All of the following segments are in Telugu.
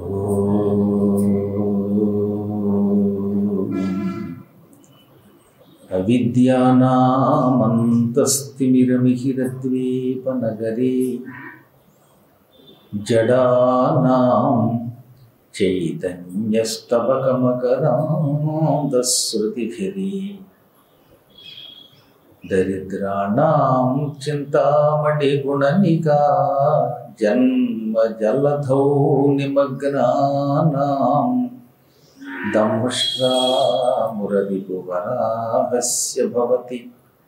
అవిద్యానామంతస్తిమిరమిహిరద్వీపనగరే జడానాం చైతన్యస్తవకమకరాంధశ్రుతిభిరీ దరిద్రాణం చింతామణిగుణనికా జన్మజలధౌ నిమగ్నానాం దంష్ట్రామురవిపువరాహస్య భవతి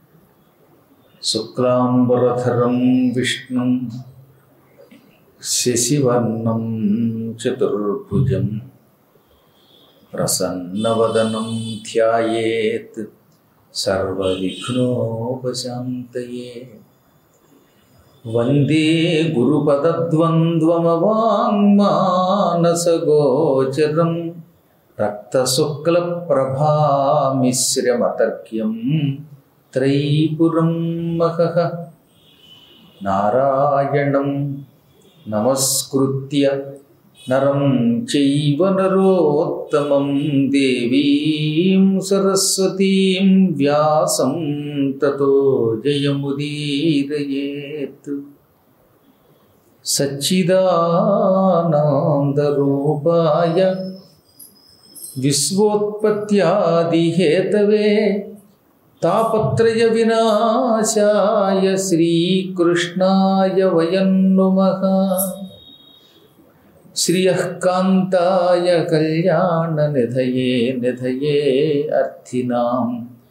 శుక్లాంబరధరం విష్ణుం శశివర్ణం చతుర్భుజం ప్రసన్నవదనం ధ్యాయేత్ సర్వవిఘ్నోపశాంతయే వందే గురుపదద్వంద్వమవాङ्మానసగోచరం రక్తశుక్లప్రభామిశ్రమతర్క్యం త్రైపురం మహః నారాయణం నమస్కృత్య నరం చైవ నరోత్తమం దేవీం సరస్వతీం వ్యాసం తతో జయముదీరయేత్ సచ్చిదానందరూపాయ విశ్వోత్పత్యాదిహేతవే తాపత్రయ వినాశాయ శ్రీకృష్ణాయ వయం నుమః శ్రియః కాంతాయ కళ్యాణనిధయే నిధయే అర్థినాం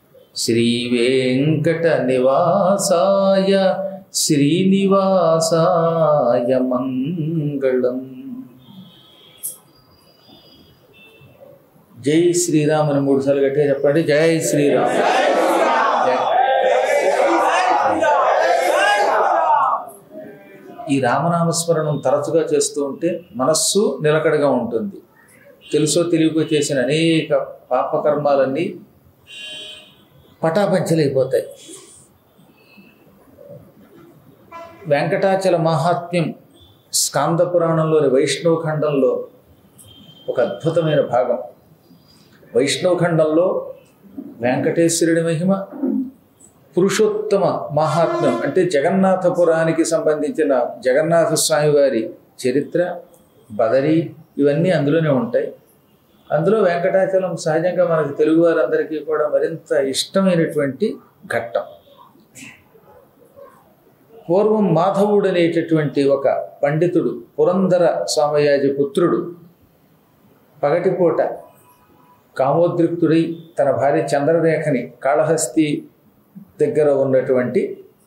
శ్రీవేంకటనివాసాయ శ్రీనివాసాయ మంగళం జై శ్రీరామ్ అని మూడు సార్లు గట్టిగా చెప్పండి జై శ్రీరామ్ జై. ఈ రామనామస్మరణం తరచుగా చేస్తూ ఉంటే మనస్సు నిలకడగా ఉంటుంది తెలుసో తెలియకో చేసిన అనేక పాపకర్మాలన్నీ పటాపంచలైపోతాయి వెంకటాచల మహాత్మ్యం స్కాంద పురాణంలోని వైష్ణవ ఖండంలో ఒక అద్భుతమైన భాగం వైష్ణవ ఖండంలో వెంకటేశ్వరుడి మహిమ పురుషోత్తమ మహాత్మ్యం అంటే జగన్నాథపురానికి సంబంధించిన జగన్నాథ స్వామి వారి చరిత్ర బదరి ఇవన్నీ అందులోనే ఉంటాయి అందులో వెంకటాచలం సహజంగా మనకు తెలుగు వారందరికీ కూడా మరింత ఇష్టమైనటువంటి ఘట్టం పూర్వం మాధవుడు అనేటటువంటి ఒక పండితుడు పురంధర స్వామయాజి పుత్రుడు పగటిపూట కామోద్రిక్తుడై తన భార్య చంద్రరేఖని కాళహస్తి దగ్గర ఉన్నటువంటి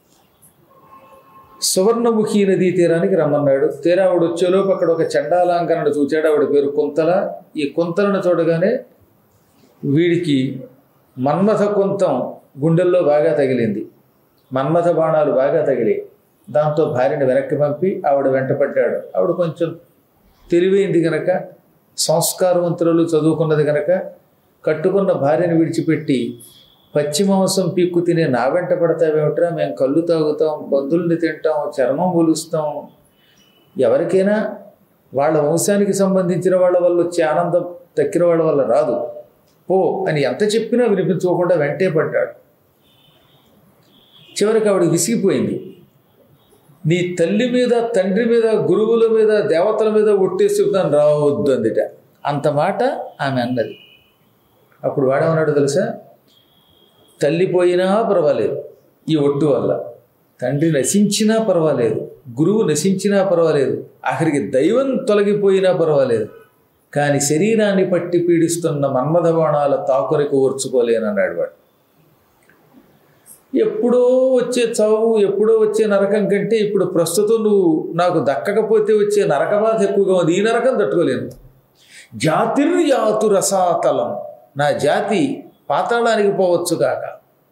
సువర్ణముఖి నదీ తీరానికి రమ్మన్నాడు తీరా ఆవిడ వచ్చేలోపు అక్కడ ఒక చండాలాంకరణ చూచాడు ఆవిడ పేరు కుంతల ఈ కుంతలను చూడగానే వీడికి మన్మథ కుంతం గుండెల్లో బాగా తగిలింది మన్మథ బాణాలు బాగా తగిలి దాంతో భార్యను వెనక్కి పంపి ఆవిడ వెంటపడ్డాడు ఆవిడ కొంచెం తెలివైంది గనక సంస్కారవంతులు చదువుకున్నది గనక కట్టుకున్న భార్యను విడిచిపెట్టి పచ్చి మాంసం పీక్కు తినే నా వెంట పడతావేమిట్రా మేము కళ్ళు తాగుతాం బంధుల్ని తింటాం చర్మం ఒలుస్తాం ఎవరికైనా వాళ్ళ వంశానికి సంబంధించిన వాళ్ళ వల్ల వచ్చే ఆనందం తక్కిన వాళ్ళ వల్ల రాదు పో అని ఎంత చెప్పినా వినిపించుకోకుండా వెంటే పడ్డాడు చివరికి ఆవిడ విసిగిపోయింది నీ తల్లి మీద తండ్రి మీద గురువుల మీద దేవతల మీద ఒట్టేసి చెబుతాను రావద్దు అందిట అంత మాట ఆమె అన్నది అప్పుడు వాడేమన్నాడు తెలుసా తల్లి పోయినా పర్వాలేదు ఈ ఒట్టు వల్ల తండ్రి నశించినా పర్వాలేదు గురువు నశించినా పర్వాలేదు ఆఖరికి దైవం తొలగిపోయినా పర్వాలేదు కానీ శరీరాన్ని పట్టి పీడిస్తున్న మన్మథ బాణాల తాకురికి ఓర్చుకోలేనన్నాడు వాడు ఎప్పుడో వచ్చే చావు ఎప్పుడో వచ్చే నరకం కంటే ఇప్పుడు ప్రస్తుతం నువ్వు నాకు దక్కకపోతే వచ్చే నరక బాధ ఎక్కువగా ఉంది ఈ నరకం తట్టుకోలేను జాతిర్యాతు రసాతలం నా జాతి పాతాళానికి పోవచ్చుగాక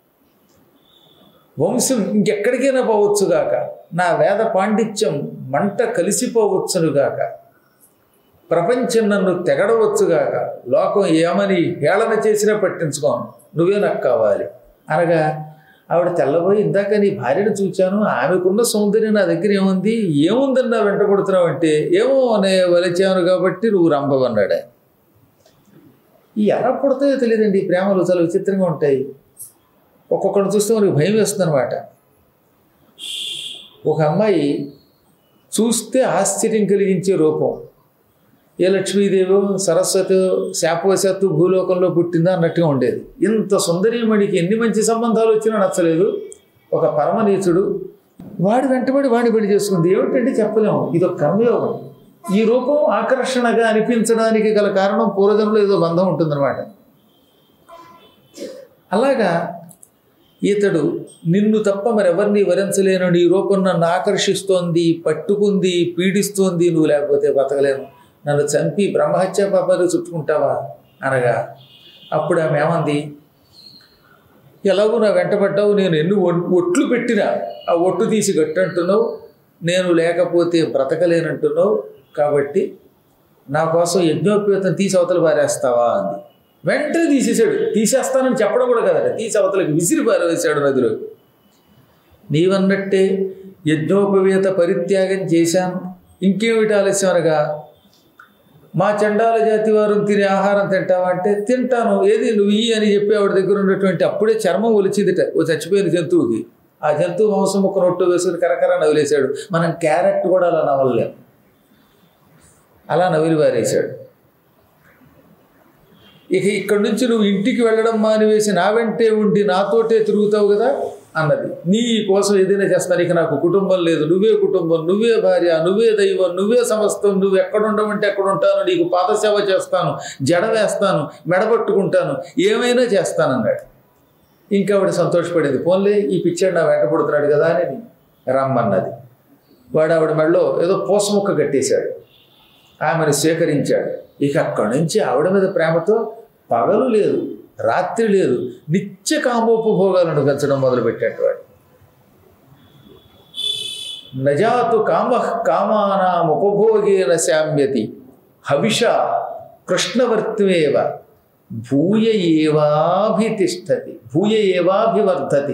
వంశం ఇంకెక్కడికైనా పోవచ్చుగాక నా వేద పాండిత్యం మంట కలిసిపోవచ్చునుగాక ప్రపంచం నన్ను తెగడవచ్చుగాక లోకం ఏమని హేళన చేసినా పట్టించుకోను నువ్వే నాకు కావాలి అనగా ఆవిడ తెల్లబోయి ఇందాక నీ భార్యను చూచాను ఆమెకున్న సౌందర్యం నా దగ్గర ఏముంది ఏముందని నా వెంట పడుతున్నావు అంటే ఏమో నే వలిచాను కాబట్టి నువ్వు రంభవన్నాడు ఆయన. ఈ ఎలా పుడతాయో తెలియదండి ఈ ప్రేమలు చాలా విచిత్రంగా ఉంటాయి ఒక్కొక్కరిని చూస్తే మనకి భయం వేస్తుంది అనమాట ఒక అమ్మాయి చూస్తే ఆశ్చర్యం కలిగించే రూపం ఏ లక్ష్మీదేవో సరస్వతి శాపవశాత్తు భూలోకంలో పుట్టిందా అన్నట్టుగా ఉండేది ఇంత సుందరీమణికి ఎన్ని మంచి సంబంధాలు వచ్చినా నచ్చలేదు ఒక పరమనీచుడు వాడి వెంటబడి వాడిని పెళ్లి చేసుకుంది ఏమిటంటే చెప్పలేము ఇది ఒక కర్మయోగం ఈ రూపం ఆకర్షణగా అనిపించడానికి గల కారణం పూర్వజంలో ఏదో బంధం ఉంటుందన్నమాట అలాగా ఇతడు నిన్ను తప్ప మరెవరిని వరించలేను నీ రూపం నన్ను ఆకర్షిస్తోంది పట్టుకుంది పీడిస్తోంది నువ్వు లేకపోతే బతకలేను నన్ను చంపి బ్రహ్మహత్య పాపాలు చుట్టుకుంటావా అనగా అప్పుడు ఆమె ఏమంది ఎలాగో నా వెంటబడ్డావు నేను ఎన్ని ఒట్- ఒట్లు పెట్టినా ఆ ఒట్టు తీసి గట్టంటున్నావు నేను లేకపోతే బ్రతకలేనంటున్నావు కాబట్టి నా కోసం యజ్ఞోపేతం తీసి అవతల పారేస్తావా అంది వెంటనే తీసేశాడు తీసేస్తానని చెప్పడం కూడా కదట తీసి అవతలకి విసిరి పారేశాడు నదిలో నీవన్నట్టే యజ్ఞోపవేత పరిత్యాగం చేశాను ఇంకేమిటి ఆలస్యం అనగా మా చండాల జాతి వారు తినే ఆహారం తింటావా అంటే తింటాను ఏది నువ్వు ఇయ్యి అని చెప్పి ఆవిడ దగ్గర ఉన్నటువంటి అప్పుడే చర్మం ఒలిచిందిట ఓ చచ్చిపోయిన జంతువుకి ఆ జంతువు మాంసం ముక్క రొట్టు వేసుకుని కరకర నవిలేశాడు మనం క్యారెట్ కూడా అలా నవలలేం అలా నవిలి పారేశాడు ఇక ఇక్కడి నుంచి నువ్వు ఇంటికి వెళ్ళడం మానివేసి నా వెంటే ఉండి నాతోటే తిరుగుతావు కదా అన్నది నీ కోసం ఏదైనా చేస్తాను ఇక నాకు కుటుంబం లేదు నువ్వే కుటుంబం నువ్వే భార్య నువ్వే దైవం నువ్వే సమస్తం నువ్వు ఎక్కడ ఉండమంటే ఎక్కడ ఉంటాను నీకు పాదసేవ చేస్తాను జడ వేస్తాను మెడబట్టుకుంటాను ఏమైనా చేస్తానన్నాడు ఇంకా ఆవిడ సంతోషపడింది పోన్లే ఈ పిచ్చాడు నా వెంట పడుతున్నాడు కదా అని రమ్మన్నది వాడు ఆవిడ మెడలో ఏదో పూస ముక్క కట్టేశాడు ఆమెను స్వీకరించాడు ఇక అక్కడి నుంచి ఆవిడ మీద ప్రేమతో పగలు లేదు రాత్రి లేదు నిత్య కామోపభోగాలను పెంచడం మొదలుపెట్టాడు వాడు నజాతు కామ కామానాం ఉపభోగేన శామ్యతి హవిష కృష్ణవర్తివేవ భూయ ఏవాభితిష్టతి భూయ ఏవాభివర్ధతి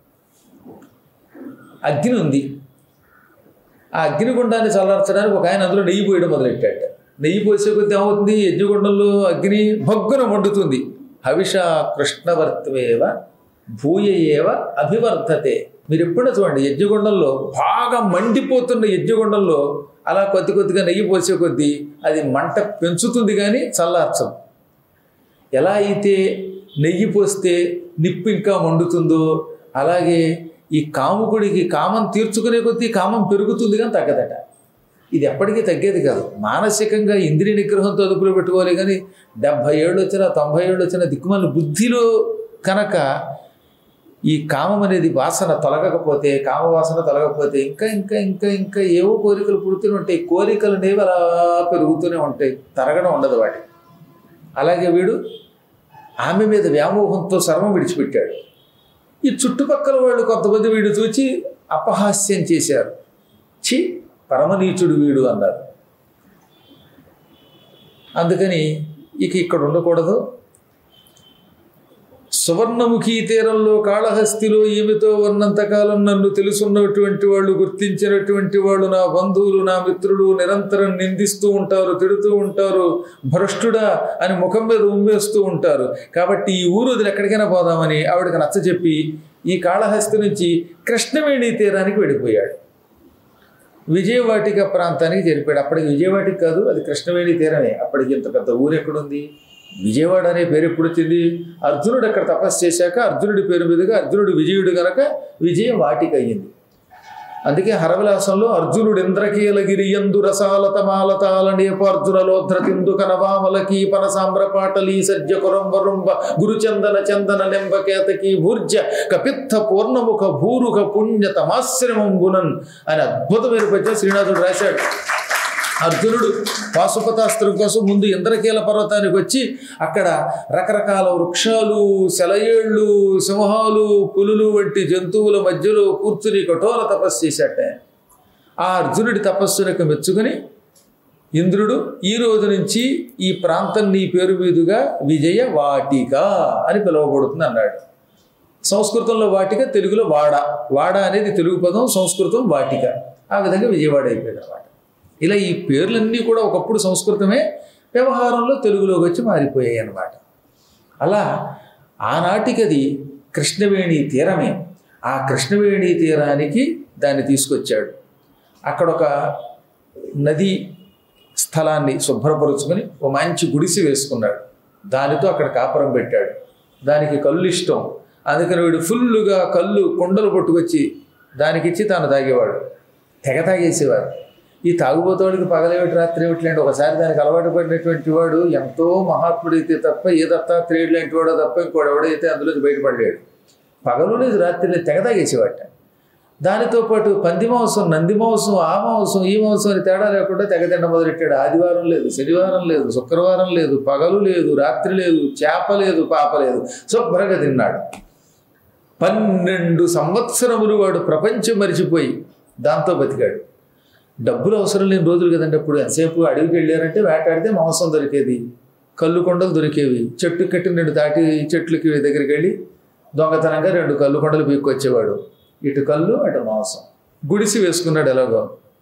అగ్ని ఉంది ఆ అగ్నిగుండాన్ని చల్లార్చడానికి ఒక ఆయన అందులో నెయ్యి పోయడం మొదలెట్టాట నెయ్యి పోసే కొద్దీ ఏమవుతుంది యజ్ఞగుండంలో అగ్ని భగ్గున మండుతుంది హవిష కృష్ణవర్తమేవ భూయ ఏవ అభివర్ధతే మీరు ఎప్పుడో చూడండి యజ్ఞగుండంలో బాగా మండిపోతున్న యజ్ఞగుండంలో అలా కొద్ది కొద్దిగా నెయ్యి పోసే కొద్దీ అది మంట పెంచుతుంది కానీ చల్లార్చం ఎలా అయితే నెయ్యి పోస్తే నిప్పు ఇంకా మండుతుందో అలాగే ఈ కాముకుడికి కామం తీర్చుకునే కొద్దీ కామం పెరుగుతుంది కానీ తగ్గదట ఇది ఎప్పటికీ తగ్గేది కాదు మానసికంగా ఇంద్రియ నిగ్రహంతో అదుపులో పెట్టుకోవాలి కానీ డెబ్భై ఏళ్ళు వచ్చినా తొంభై ఏళ్ళు వచ్చినా దిక్కుమాల బుద్ధిలో కనుక ఈ కామం అనేది వాసన తొలగకపోతే కామ వాసన తొలగకపోతే ఇంకా ఇంకా ఇంకా ఇంకా ఏవో కోరికలు పుడుతూనే ఉంటాయి కోరికలు అనేవి అలా పెరుగుతూనే ఉంటాయి తరగడం ఉండదు వాటి అలాగే వీడు ఆమె మీద వ్యామోహంతో సర్వం విడిచిపెట్టాడు ఈ చుట్టుపక్కల వాళ్ళు కొంతమంది వీడు చూచి అపహాస్యం చేశారు చి పరమనీచుడు వీడు అన్నారు అందుకని ఇక ఇక్కడ ఉండకూడదు సువర్ణముఖి తీరంలో కాళహస్తిలో ఈమెతో ఉన్నంతకాలం నన్ను తెలుసున్నటువంటి వాళ్ళు గుర్తించినటువంటి వాళ్ళు నా బంధువులు నా మిత్రులు నిరంతరం నిందిస్తూ ఉంటారు తిడుతూ ఉంటారు భ్రష్టుడా అని ముఖం మీద ఉమ్మేస్తూ ఉంటారు కాబట్టి ఈ ఊరు వదిలి ఎక్కడికైనా పోదామని ఆవిడకి నచ్చ చెప్పి ఈ కాళహస్తి నుంచి కృష్ణవేణి తీరానికి వెళ్ళిపోయాడు విజయవాటిక ప్రాంతానికి జరిపాడు అప్పటికి విజయవాటిక కాదు అది కృష్ణవేణి తీరమే అప్పటికి ఇంత పెద్ద ఊరు ఎక్కడుంది విజయవాడ అనే పేరు ఎప్పుడు వచ్చింది అర్జునుడు అక్కడ తపస్సు చేశాక అర్జునుడి పేరు మీదుగా అర్జునుడు విజయుడు గనక విజయ వాటిక అయ్యింది అందుకే హరవిలాసంలో అర్జునుడు ఇంద్రకీలగిరి ఎందు రసాలతమాలతాల నేపార్జునలోధ్ర తిందుక నవామలకి పన సామ్రపాటలీ సజ్జ కురంబరుంబ గురుచందన చందన నెంబకేతకి భూర్జ కపిత్త పూర్ణముఖ భూరుఖ పుణ్య తమాశ్రమంబునన్ అని అద్భుతమైన పద్యం శ్రీనాథుడు రాశాడు అర్జునుడు పాశుపతాస్త్రం కోసం ముందు ఇంద్రకీల పర్వతానికి వచ్చి అక్కడ రకరకాల వృక్షాలు సెలయేళ్ళు సింహాలు పులులు వంటి జంతువుల మధ్యలో కూర్చుని కఠోర తపస్సు చేశాట ఆ అర్జునుడి తపస్సునకు మెచ్చుకుని ఇంద్రుడు ఈ రోజు నుంచి ఈ ప్రాంతం నీ పేరు మీదుగా విజయ వాటిక అని పిలువబడుతుంది అన్నాడు సంస్కృతంలో వాటిక తెలుగులో వాడ వాడ అనేది తెలుగు పదం సంస్కృతం వాటిక ఆ విధంగా విజయవాడ అయిపోయింది అనమాట ఇలా ఈ పేర్లన్నీ కూడా ఒకప్పుడు సంస్కృతమే వ్యవహారంలో తెలుగులోకి వచ్చి మారిపోయాయి అన్నమాట అలా ఆనాటికది కృష్ణవేణి తీరమే ఆ కృష్ణవేణి తీరానికి దాన్ని తీసుకొచ్చాడు అక్కడ ఒక నది స్థలాన్ని శుభ్రపరుచుకొని ఒక మంచి గుడిసి వేసుకున్నాడు దానితో అక్కడ కాపురం పెట్టాడు దానికి కళ్ళు ఇష్టం అందుకని వీడు ఫుల్లుగా కళ్ళు కుండలు పట్టుకొచ్చి దానికి ఇచ్చి తాను తాగేవాడు తెగ తాగేసేవాడు ఈ తాగుబోతోడికి పగలేమిటి రాత్రి ఏమిటి ఒకసారి దానికి అలవాటు పడినటువంటి వాడు ఎంతో మహాత్ముడైతే తప్ప ఏ దత్తాత్రేయుడు లాంటి వాడో తప్ప ఇంకోడు ఎవడైతే అందులోకి బయటపడలేడు పగలు లేదు రాత్రి లేదు తెగ తాగేసేవాట దానితో పాటు పంది మాంసం నంది మాంసం ఆ మాంసం ఈ మాంసం అని తేడా లేకుండా తెగ తిండ మొదలెట్టాడు ఆదివారం లేదు శనివారం లేదు శుక్రవారం లేదు పగలు లేదు రాత్రి లేదు చేప లేదు పాప లేదు శుభ్రంగా తిన్నాడు పన్నెండు సంవత్సరములు వాడు ప్రపంచం మరిచిపోయి దాంతో బతికాడు డబ్బులు అవసరం లేని రోజులు కదండి అప్పుడు ఎంతసేపు అడవికి వెళ్ళారంటే వేటాడితే మాంసం దొరికేది కళ్ళు కొండలు దొరికేవి చెట్టు కట్టిన రెండు తాటి చెట్లకి దగ్గరికి వెళ్ళి దొంగతనంగా రెండు కళ్ళు కొండలు పీక్కొచ్చేవాడు ఇటు కళ్ళు అటు మాంసం గుడిసి వేసుకున్నాడు ఎలాగో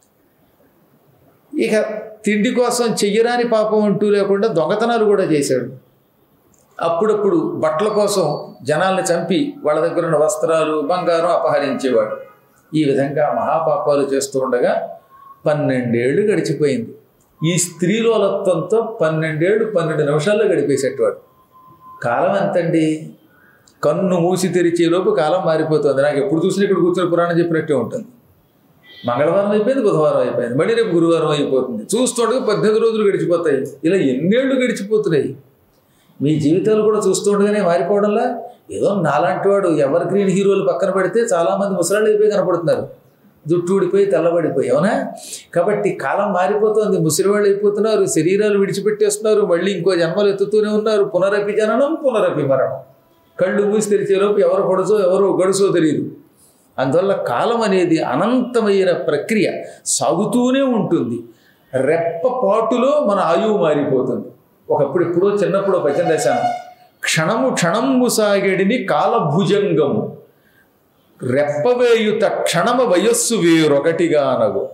ఇక తిండి కోసం చెయ్యరాని పాపం అంటూ లేకుండా దొంగతనాలు కూడా చేశాడు అప్పుడప్పుడు బట్టల కోసం జనాల్ని చంపి వాళ్ళ దగ్గర ఉన్న వస్త్రాలు బంగారం అపహరించేవాడు ఈ విధంగా మహాపాపాలు చేస్తూ ఉండగా పన్నెండేళ్లు గడిచిపోయింది ఈ స్త్రీలోలత్వంతో పన్నెండేళ్ళు పన్నెండు నిమిషాల్లో గడిపేసేటవాడు కాలం ఎంతండి కన్ను మూసి తెరిచేలోపు కాలం మారిపోతుంది నాకు ఎప్పుడు చూసినా ఇక్కడ కూర్చొని పురాణం చెప్పినట్టే ఉంటుంది మంగళవారం అయిపోయింది బుధవారం అయిపోయింది మళ్ళీ రేపు గురువారం అయిపోతుంది చూస్తుండగా పద్దెనిమిది రోజులు గడిచిపోతాయి ఇలా ఎన్నేళ్ళు గడిచిపోతున్నాయి మీ జీవితాలు కూడా చూస్తుండగానే మారిపోవడంలా ఏదో నాలాంటి వాడు ఎవర్ గ్రీన్ హీరోలు పక్కన పెడితే చాలామంది ముసలాళ్ళు అయిపోయి కనపడుతున్నారు జుట్టు ఊడిపోయి తెల్లబడిపోయి అవునా కాబట్టి కాలం మారిపోతుంది ముసలివాళ్ళు అయిపోతున్నారు శరీరాలు విడిచిపెట్టేస్తున్నారు మళ్ళీ ఇంకో జన్మలు ఎత్తుతూనే ఉన్నారు పునరపి జననం పునరపి మరణం కళ్ళు మూసి తెరిచేలోపు ఎవరు పొడసో ఎవరు గడుసో తెలియదు అందువల్ల కాలం అనేది అనంతమైన ప్రక్రియ సాగుతూనే ఉంటుంది రెప్ప పాటులో మన ఆయువు మారిపోతుంది ఒకప్పుడు ఎప్పుడో చిన్నప్పుడు పద్యం దశాను క్షణము క్షణము సాగడిని కాలభుజంగము రెప్పవేయుత క్షణమ వయస్సు వేరొకటిగా అనగు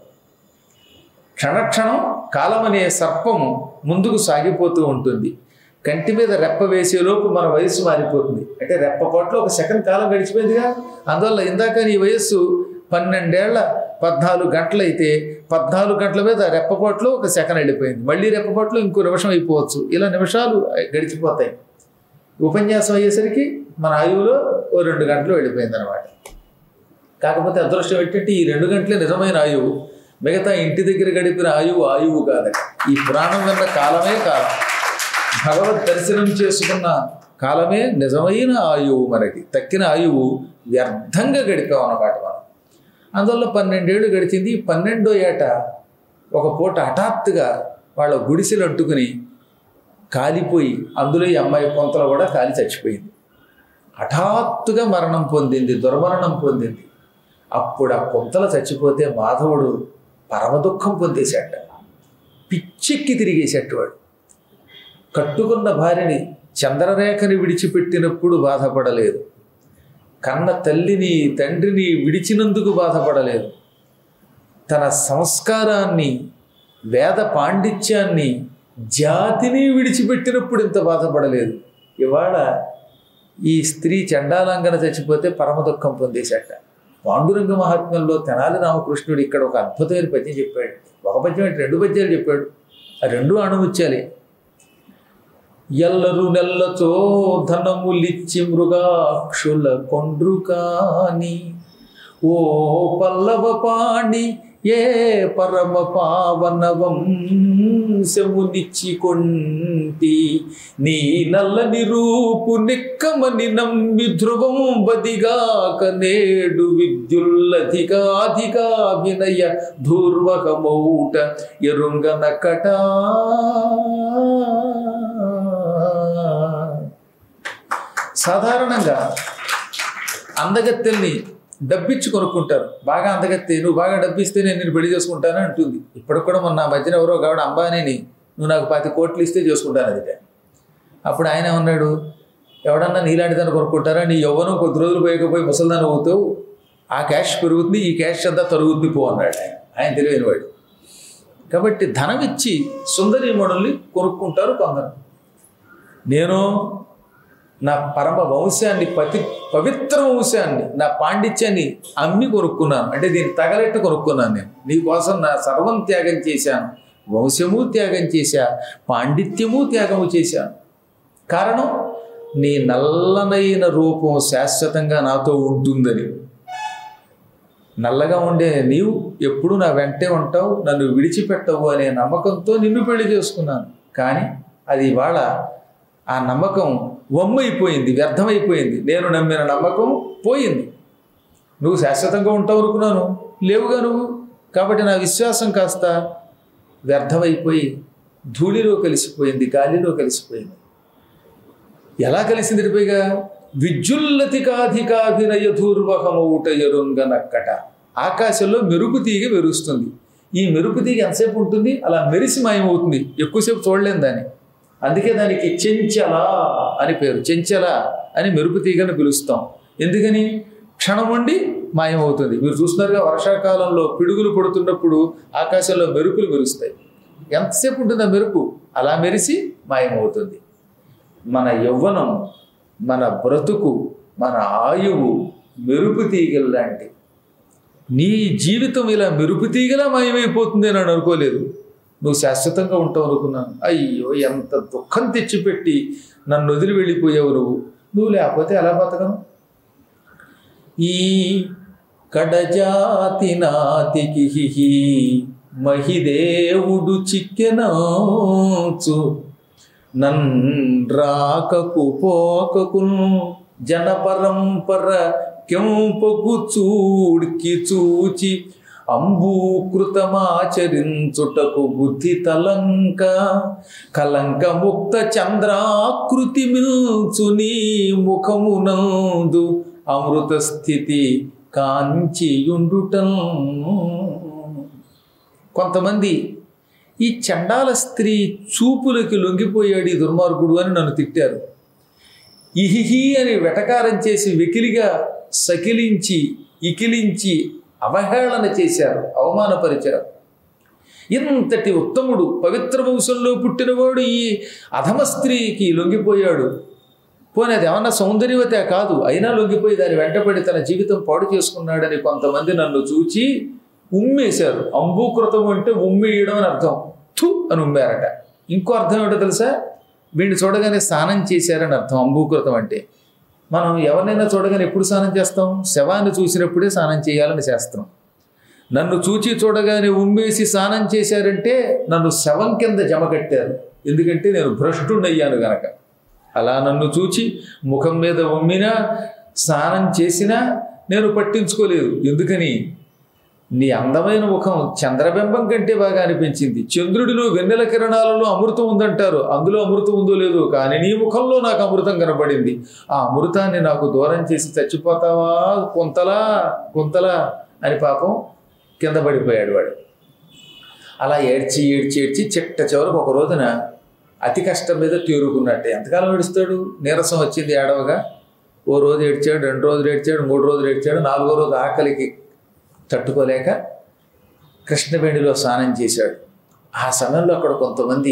క్షణక్షణం కాలం అనే సర్పము ముందుకు సాగిపోతూ ఉంటుంది కంటి మీద రెప్ప వేసేలోపు మన వయస్సు మారిపోతుంది అంటే రెప్పపాట్లో ఒక సెకండ్ కాలం గడిచిపోయిందిగా అందువల్ల ఇందాక నీ వయస్సు పన్నెండేళ్ల పద్నాలుగు గంటలైతే పద్నాలుగు గంటల మీద రెప్పపాట్లో ఒక సెకండ్ వెళ్ళిపోయింది మళ్ళీ రెప్పపాట్లో ఇంకో నిమిషం అయిపోవచ్చు ఇలా నిమిషాలు గడిచిపోతాయి ఉపన్యాసం అయ్యేసరికి మన ఆయువులో ఓ రెండు గంటలు వెళ్ళిపోయింది అనమాట కాకపోతే అదృష్టం ఏంటంటే ఈ రెండు గంటలే నిజమైన ఆయువు మిగతా ఇంటి దగ్గర గడిపిన ఆయువు ఆయువు కాదట ఈ పురాణం విన్న కాలమే కాలం భగవద్ దర్శనం చేసుకున్న కాలమే నిజమైన ఆయువు మనకి తక్కిన ఆయువు వ్యర్థంగా గడిపాం అన్నమాట మనం అందువల్ల పన్నెండేళ్ళు గడిచింది ఈ పన్నెండో ఏట ఒక పూట హఠాత్తుగా వాళ్ళ గుడిసెలు అంటుకుని కాలిపోయి అందులో ఈ అమ్మాయి కొంతలో కూడా కాలి చచ్చిపోయింది హఠాత్తుగా మరణం పొందింది దుర్మరణం పొందింది అప్పుడు ఆ కొంతల చచ్చిపోతే మాధవుడు పరమ దుఃఖం పొందేశాట పిచ్చెక్కి తిరిగేసేటవాడు కట్టుకున్న భార్యని చంద్రరేఖని విడిచిపెట్టినప్పుడు బాధపడలేదు కన్న తల్లిని తండ్రిని విడిచినందుకు బాధపడలేదు తన సంస్కారాన్ని వేద పాండిత్యాన్ని జాతిని విడిచిపెట్టినప్పుడు ఇంత బాధపడలేదు ఇవాళ ఈ స్త్రీ చండాలంగన చచ్చిపోతే పరమ దుఃఖం పొందేశాట పాండురంగ మహాత్మ్యంలో తెనాలి రామకృష్ణుడు ఇక్కడ ఒక అద్భుతమైన పద్యం చెప్పాడు ఒక పద్యం అంటే రెండు పద్యాలు చెప్పాడు ఆ రెండు అణుముచ్చాలి ఎల్లరు నెల్లచో ధనములిచ్చి మృగాక్షుల కొండ్రు కాని ఓ పల్లవ పాణి ఏ పరమ పావనవం శమునిచ్చి కొంటి నీ నల్లని రూపు నిక్కమని నమ్మి ధ్రువం బదిగాక నేడు విద్యుల్లధికాధికా వినయ ధూర్వకమౌట ఎరుంగనకటా సాధారణంగా అందగత్తెల్ని డబ్బిచ్చి కొనుక్కుంటారు బాగా అందగత్తే నువ్వు బాగా డబ్బిస్తే నేను నేను పెళ్లి చేసుకుంటాను అంటుంది ఇప్పటికి కూడా మొన్న నా మధ్యన ఎవరో కావడం అంబానీని నువ్వు నాకు పది కోట్లు ఇస్తే చేసుకుంటాను అది అప్పుడు ఆయన ఉన్నాడు ఎవడన్నా నీలాంటిదాన్ని కొనుక్కుంటారా నీ యవ్వనం కొద్ది రోజులు పోయకపోయి ముసలిదాన్ని అవుతావు ఆ క్యాష్ పెరుగుతుంది ఈ క్యాష్ అంతా తరుగుద్ది పో అన్నాడు ఆయన ఆయన తెలివైన వాడు కాబట్టి ధనం ఇచ్చి సుందరీమణుల్ని కొనుక్కుంటారు కొందరు నేను నా పరమ వంశాన్ని పతి పవిత్ర వంశాన్ని నా పాండిత్యాన్ని అమ్మి కొనుక్కున్నాను అంటే దీన్ని తగలెట్టు కొనుక్కున్నాను నేను నీకోసం నా సర్వం త్యాగం చేశాను వంశము త్యాగం చేశా పాండిత్యము త్యాగము చేశాను కారణం నీ నల్లనైన రూపం శాశ్వతంగా నాతో ఉంటుందని నల్లగా ఉండే నీవు ఎప్పుడు నా వెంటే ఉంటావు నన్ను విడిచిపెట్టవు అనే నమ్మకంతో నిన్ను పెళ్లి చేసుకున్నాను కానీ అది ఇవాళ ఆ నమ్మకం వమ్మైపోయింది వ్యర్థమైపోయింది నేను నమ్మిన నమ్మకం పోయింది నువ్వు శాశ్వతంగా ఉంటావు అనుకున్నాను లేవుగా నువ్వు కాబట్టి నా విశ్వాసం కాస్త వ్యర్థమైపోయి ధూళిలో కలిసిపోయింది గాలిలో కలిసిపోయింది ఎలా కలిసింది పైగా విద్యుల్లతికాధికాభినయ ధూర్వహమౌట ఎరుంగనక్కట ఆకాశంలో మెరుపు తీగ మెరుస్తుంది ఈ మెరుపు తీగ ఎంతసేపు ఉంటుంది అలా మెరిసి మాయమవుతుంది ఎక్కువసేపు చూడలేం దాన్ని అందుకే దానికి చెంచల అని పేరు చెంచల అని మెరుపు తీగని పిలుస్తాం ఎందుకని క్షణం ఉండి మాయమవుతుంది మీరు చూస్తున్నారుగా వర్షాకాలంలో పిడుగులు పడుతున్నప్పుడు ఆకాశంలో మెరుపులు మెరుస్తాయి ఎంతసేపు ఉంటుంది ఆ మెరుపు అలా మెరిసి మాయమవుతుంది మన యవ్వనం మన బ్రతుకు మన ఆయువు మెరుపు తీగలు లాంటి నీ జీవితం ఇలా మెరుపు తీగలా మాయమైపోతుంది అని నేను అనుకోలేదు నువ్వు శాశ్వతంగా ఉంటావు అనుకున్నాను అయ్యో ఎంత దుఃఖం తెచ్చిపెట్టి నన్ను వదిలి వెళ్ళిపోయావు నువ్వు నువ్వు లేకపోతే ఎలా బతకను ఈ కడజాతి నాతికి హిహి మహిదేవుడు చిక్కెనాచు నన్రాకకు పోకకు జనపరంపర కెంపకు చూడ్కి చూచి అంబూకృతమాచరించుటకు బుద్ధి తలంక కలంక ముక్త చంద్రాకృతి మిల్చు నీ ముఖమునందు అమృత స్థితి కాంచియుండుటం కొంతమంది ఈ చండాల స్త్రీ చూపులకి లొంగిపోయాడు ఈ దుర్మార్గుడు అని నన్ను తిట్టారు ఇహిహి అని వెటకారం చేసి వెకిలిగా సకిలించి ఇకిలించి అవహేళన చేశారు అవమానపరిచారు ఇంతటి ఉత్తముడు పవిత్ర వంశంలో పుట్టినవాడు ఈ అధమ స్త్రీకి లొంగిపోయాడు పోనీ అది ఏమన్నా సౌందర్యవతే కాదు అయినా లొంగిపోయి దాని వెంటపడి తన జీవితం పాడు చేసుకున్నాడని కొంతమంది నన్ను చూచి ఉమ్మేశారు అంబూకృతం అంటే ఉమ్మేయడం అని అర్థం థు అని ఉమ్మారట ఇంకో అర్థం ఏంటో తెలుసా వీడిని చూడగానే స్నానం చేశారని అర్థం అంబూకృతం అంటే మనం ఎవరినైనా చూడగానే ఎప్పుడు స్నానం చేస్తాం శవాన్ని చూసినప్పుడే స్నానం చేయాలని శాస్త్రం నన్ను చూచి చూడగానే ఉమ్మేసి స్నానం చేశారంటే నన్ను శవం కింద జమ కట్టారు ఎందుకంటే నేను భ్రష్టుడయ్యాను గనక అలా నన్ను చూచి ముఖం మీద ఉమ్మినా స్నానం చేసినా నేను పట్టించుకోలేదు ఎందుకని నీ అందమైన ముఖం చంద్రబింబం కంటే బాగా అనిపించింది చంద్రుడిలో వెన్నెల కిరణాలలో అమృతం ఉందంటారు అందులో అమృతం ఉందో లేదో కానీ నీ ముఖంలో నాకు అమృతం కనబడింది ఆ అమృతాన్ని నాకు దూరం చేసి చచ్చిపోతావా కొంతలా కొంతలా అని పాపం కింద పడిపోయాడు వాడు అలా ఏడ్చి ఏడ్చి ఏడ్చి చిట్ట చివరికి ఒక రోజున అతి కష్టం మీద తేరుకున్నట్టే ఎంతకాలం ఏడుస్తాడు నీరసం వచ్చింది ఏడవగా ఓ రోజు ఏడ్చాడు రెండు రోజులు ఏడ్చాడు మూడు రోజులు ఏడ్చాడు నాలుగో రోజు ఆకలికి తట్టుకోలేక కృష్ణవేణిలో స్నానం చేశాడు ఆ సమయంలో అక్కడ కొంతమంది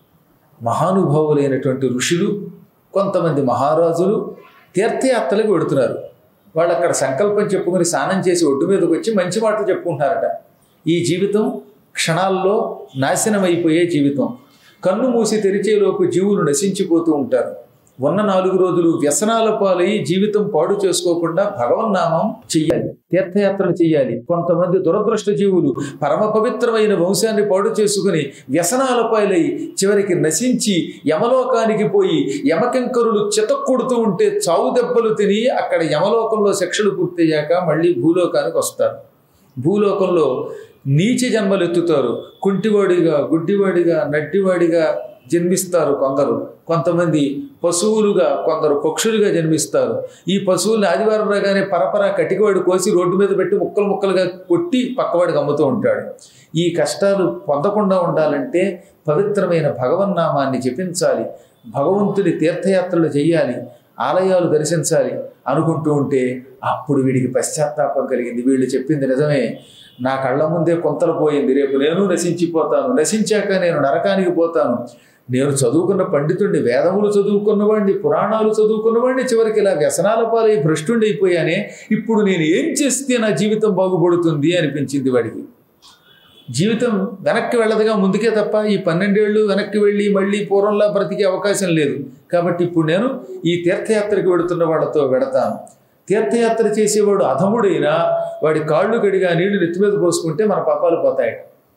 మహానుభావులైనటువంటి ఋషులు కొంతమంది మహారాజులు తీర్థయాత్రలకు వెడుతున్నారు వాళ్ళు అక్కడ సంకల్పం చెప్పుకొని స్నానం చేసి ఒడ్డు మీదకి వచ్చి మంచి మాటలు చెప్పుకుంటున్నారట ఈ జీవితం క్షణాల్లో నాశనమైపోయే జీవితం కన్ను మూసి తెరిచేలోపు జీవులు నశించిపోతూ ఉంటారు ఉన్న నాలుగు రోజులు వ్యసనాల పాలై జీవితం పాడు చేసుకోకుండా భగవన్నామం చెయ్యాలి తీర్థయాత్రలు చెయ్యాలి కొంతమంది దురదృష్ట జీవులు పరమ పవిత్రమైన వంశాన్ని పాడు చేసుకుని వ్యసనాల పాలై చివరికి నశించి యమలోకానికి పోయి యమకింకరులు చితక్కొడుతూ ఉంటే చావు దెబ్బలు తిని అక్కడ యమలోకంలో శిక్షలు పూర్తయ్యాక మళ్ళీ భూలోకానికి వస్తారు భూలోకంలో నీచ జన్మలు ఎత్తుతారు కుంటివాడిగా గుడ్డివాడిగా నడ్డివాడిగా జన్మిస్తారు కొందరు కొంతమంది పశువులుగా కొందరు పక్షులుగా జన్మిస్తారు ఈ పశువుల్ని ఆదివారం రాగానే పరపర కటికవాడు కోసి రోడ్డు మీద పెట్టి ముక్కలు ముక్కలుగా కొట్టి పక్కవాడికి అమ్ముతూ ఉంటాడు ఈ కష్టాలు పొందకుండా ఉండాలంటే పవిత్రమైన భగవన్నామాన్ని జపించాలి భగవంతుడి తీర్థయాత్రలు చేయాలి ఆలయాలు దర్శించాలి అనుకుంటూ ఉంటే అప్పుడు వీడికి పశ్చాత్తాపం కలిగింది వీళ్ళు చెప్పింది నిజమే నా కళ్ళ ముందే కొంతలు పోయింది రేపు నేను నశించిపోతాను నశించాక నేను నరకానికి పోతాను నేను చదువుకున్న పండితుడిని వేదములు చదువుకున్నవాడిని పురాణాలు చదువుకున్నవాడిని చివరికి ఇలా వ్యసనాల పాలై భ్రష్టుండి అయిపోయానే ఇప్పుడు నేను ఏం చేస్తే నా జీవితం బాగుపడుతుంది అనిపించింది వాడికి జీవితం వెనక్కి వెళ్ళదుగా ముందుకే తప్ప ఈ పన్నెండేళ్ళు వెనక్కి వెళ్ళి మళ్ళీ పూర్వంలా బ్రతికే అవకాశం లేదు కాబట్టి ఇప్పుడు నేను ఈ తీర్థయాత్రకి వెడుతున్న వాళ్ళతో వెడతాను తీర్థయాత్ర చేసేవాడు అధముడైనా వాడి కాళ్ళు కడిగా నీళ్లు నెత్తి మీద పోసుకుంటే మన పాపాలు పోతాయి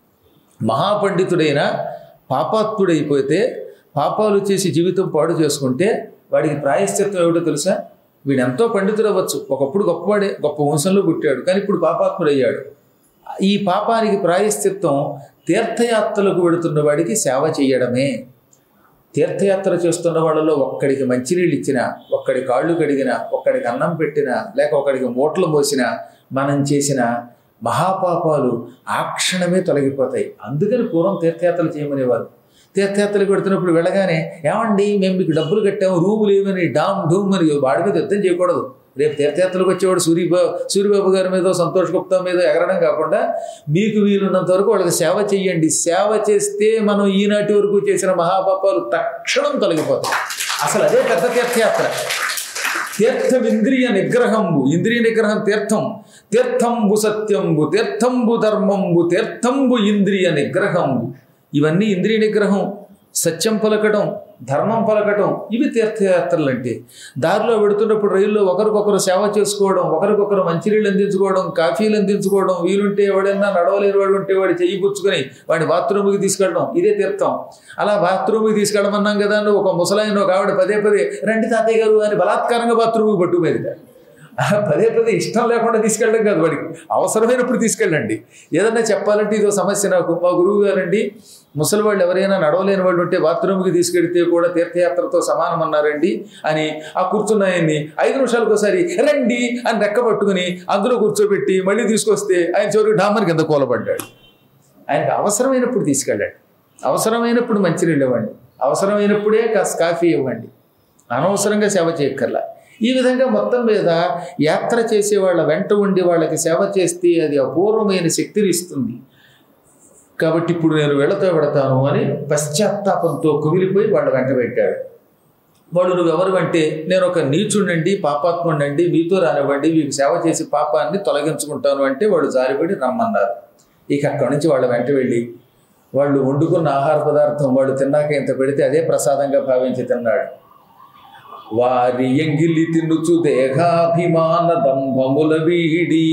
మహాపండితుడైన పాపాత్ముడైపోతే పాపాలు చేసి జీవితం పాడు చేసుకుంటే వాడికి ప్రాయశ్చిత్తం ఏమిటో తెలుసా వీడు ఎంతో పండితుడు అవ్వచ్చు ఒకప్పుడు గొప్పవాడే గొప్ప వంశంలో పుట్టాడు కానీ ఇప్పుడు పాపాత్ముడయ్యాడు ఈ పాపానికి ప్రాయశ్చిత్తం తీర్థయాత్రలకు వెడుతున్న వాడికి సేవ చేయడమే తీర్థయాత్ర చేస్తున్న వాళ్ళలో ఒక్కడికి మంచినీళ్ళు ఇచ్చినా ఒక్కడి కాళ్ళు కడిగినా ఒక్కడికి అన్నం పెట్టినా లేక ఒకడికి మూటలు మోసినా మనం చేసిన మహాపాపాలు ఆ క్షణమే తొలగిపోతాయి అందుకని పూర్వం తీర్థయాత్రలు చేయమనేవారు తీర్థయాత్రలకు పెడుతున్నప్పుడు వెళ్ళగానే ఏమండి మేము మీకు డబ్బులు కట్టాము రూములు ఏమని డామ్ డూమ్ అని వాడి మీద యుద్ధం చేయకూడదు రేపు తీర్థయాత్రలకు వచ్చేవాడు సూర్యబాబు సూర్యబాబు గారి మీద సంతోష్ గుప్తా మీద ఎగరడం కాకుండా మీకు వీలున్నంత వరకు వాళ్ళకి సేవ చెయ్యండి సేవ చేస్తే మనం ఈనాటి వరకు చేసిన మహాపాపాలు తక్షణం తొలగిపోతాయి అసలు అదే పెద్ద తీర్థయాత్ర తీర్థం ఇంద్రియ నిగ్రహంబు ఇంద్రియ నిగ్రహం తీర్థం తీర్థంబు సత్యంబు తీర్థంబు ధర్మంబు తీర్థంబు ఇంద్రియ నిగ్రహంబు ఇవన్నీ ఇంద్రియ నిగ్రహం సత్యం పలకడం ధర్మం పలకటం ఇవి తీర్థయాత్రలు అంటే దారిలో వెడుతున్నప్పుడు రైల్లో ఒకరికొకరు సేవ చేసుకోవడం ఒకరికొకరు మంచినీళ్ళు అందించుకోవడం కాఫీలు అందించుకోవడం వీలుంటే ఎవడైనా నడవలేని వాడు ఉంటే వాడు చెయ్యి పుచ్చుకొని వాడి బాత్రూమ్కి తీసుకెళ్ళడం ఇదే తీర్థం అలా బాత్రూమ్కి తీసుకెళ్ళమన్నాం కదా అని ఒక ముసలాయన ఒక ఆవిడ పదే పదే రండి తాతయ్య గారు అని బలాత్కారంగా బాత్రూమ్కి పట్టు మీద పదే పదే ఇష్టం లేకుండా తీసుకెళ్ళడం కాదు వాడికి అవసరమైనప్పుడు తీసుకెళ్ళండి ఏదన్నా చెప్పాలంటే ఇదో సమస్య నాకు మా గురువు గారండి ముసలి వాళ్ళు ఎవరైనా నడవలేని వాళ్ళు ఉంటే బాత్రూమ్కి తీసుకెడితే కూడా తీర్థయాత్రతో సమానం అన్నారండి అని ఆ కూర్చున్నాయన్ని ఐదు నిమిషాలకు ఒకసారి రండి అని రెక్క పట్టుకుని అందులో కూర్చోబెట్టి మళ్ళీ తీసుకొస్తే ఆయన చివరికి డామర్ కింద కూలబడ్డాడు ఆయనకు అవసరమైనప్పుడు తీసుకెళ్ళండి అవసరమైనప్పుడు మంచినీళ్ళు ఇవ్వండి అవసరమైనప్పుడే కాస్త కాఫీ ఇవ్వండి అనవసరంగా సేవ చేయక్కర్లా ఈ విధంగా మొత్తం మీద యాత్ర చేసే వాళ్ళ వెంట ఉండి వాళ్ళకి సేవ చేస్తే అది అపూర్వమైన శక్తిని ఇస్తుంది కాబట్టి ఇప్పుడు నేను వీళ్ళతో పెడతాను అని పశ్చాత్తాపంతో కుమిలిపోయి వాళ్ళ వెంట పెట్టాడు వాడు నువ్వెవరు అంటే నేను ఒక నీచుండండి పాపాత్ముండండి మీతో రానివ్వండి మీకు సేవ చేసి పాపాన్ని తొలగించుకుంటాను అంటే వాడు జారిపడి రమ్మన్నారు ఇక అక్కడి నుంచి వాళ్ళ వెంట వెళ్ళి వాళ్ళు వండుకున్న ఆహార పదార్థం వాళ్ళు తిన్నాక ఇంత పెడితే అదే ప్రసాదంగా భావించి తిన్నాడు వారి ఎంగిలి తినుచు దేహాభిమాన దంభముల వీడి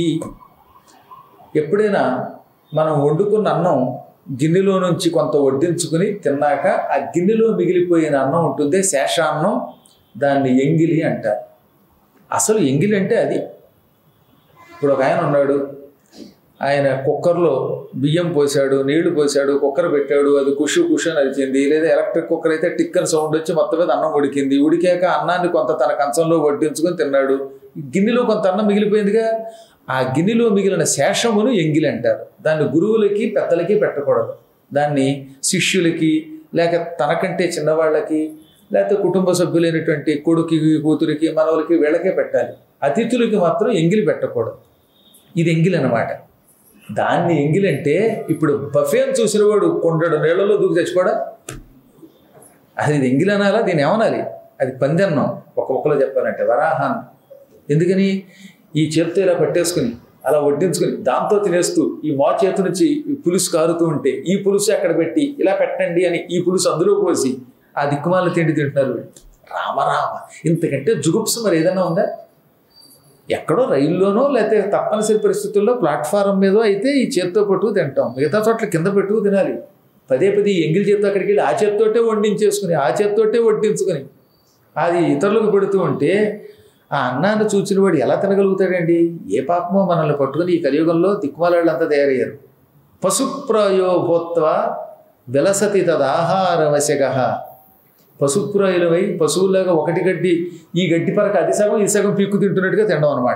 ఎప్పుడైనా మనం వండుకున్న అన్నం గిన్నెలో నుంచి కొంత వడ్డించుకుని తిన్నాక ఆ గిన్నెలో మిగిలిపోయిన అన్నం ఉంటుంది శేషాన్నం దాన్ని ఎంగిలి అంటారు అసలు ఎంగిలి అంటే అది ఇప్పుడు ఒక ఆయన ఉన్నాడు ఆయన కుక్కర్లో బియ్యం పోసాడు నీళ్లు పోసాడు కుక్కర్ పెట్టాడు అది కుషు కుషు అని అరిచింది లేదా ఎలక్ట్రిక్ కుక్కర్ అయితే టిక్కర్ సౌండ్ వచ్చి మొత్తం మీద అన్నం ఉడికింది ఉడికాక అన్నాన్ని కొంత తన కంచంలో వడ్డించుకొని తిన్నాడు గిన్నెలో కొంత అన్నం మిగిలిపోయిందిగా ఆ గిన్నెలో మిగిలిన శేషమును ఎంగిలి అంటారు దాన్ని గురువులకి పెద్దలకి పెట్టకూడదు దాన్ని శిష్యులకి లేక తనకంటే చిన్నవాళ్ళకి లేకపోతే కుటుంబ సభ్యులైనటువంటి కొడుకి కూతురికి మనవలకి వీళ్ళకే పెట్టాలి అతిథులకి మాత్రం ఎంగిలి పెట్టకూడదు ఇది ఎంగిలి అనమాట దాన్ని ఎంగిలంటే ఇప్పుడు బఫేన్ చూసిన వాడు కొండడు నీళ్లలో దూకి తెచ్చుకోడా అది ఇది ఎంగిలి అనాలా దీన్ని ఏమనాలి అది పందెన్నం ఒక ఒక్కలో చెప్పాలంటే వరాహాన్ ఎందుకని ఈ చేతితో ఇలా పట్టేసుకుని అలా వడ్డించుకుని దాంతో తినేస్తూ ఈ మా చేతి నుంచి ఈ పులుసు కారుతూ ఉంటే ఈ పులుసు అక్కడ పెట్టి ఇలా పెట్టండి అని ఈ పులుసు అందులో పోసి ఆ దిక్కుమాల తిండి తింటున్నారు వీళ్ళు. రామరామ ఇంతకంటే జుగుప్సు మరి ఏదైనా ఉందా ఎక్కడో రైల్లోనో లేకపోతే తప్పనిసరి పరిస్థితుల్లో ప్లాట్ఫారం మీదో అయితే ఈ చేత్తో పట్టుకు తింటాం మిగతా చోట్ల కింద పెట్టుకు తినాలి పదే పదే ఈ ఎంగిల్ చేత్తో అక్కడికి వెళ్ళి ఆ చేత్తోటే వండించేసుకుని ఆ చేత్తోటే వడ్డించుకుని అది ఇతరులకు పెడుతూ ఉంటే ఆ అన్నాన్ని చూచిన వాడు ఎలా తినగలుగుతాడండి ఏ పాపమో మనల్ని పట్టుకుని ఈ కలియుగంలో దిక్కుమాలంతా తయారయ్యారు పశుప్రాయో భూత్వ విలసతి తదాహారవశగ పశుప్రాయులమై పశువులాగా ఒకటి గడ్డి ఈ గడ్డి పరక అది సగం ఈ సగం పీక్కు తింటున్నట్టుగా తినడం అనమాట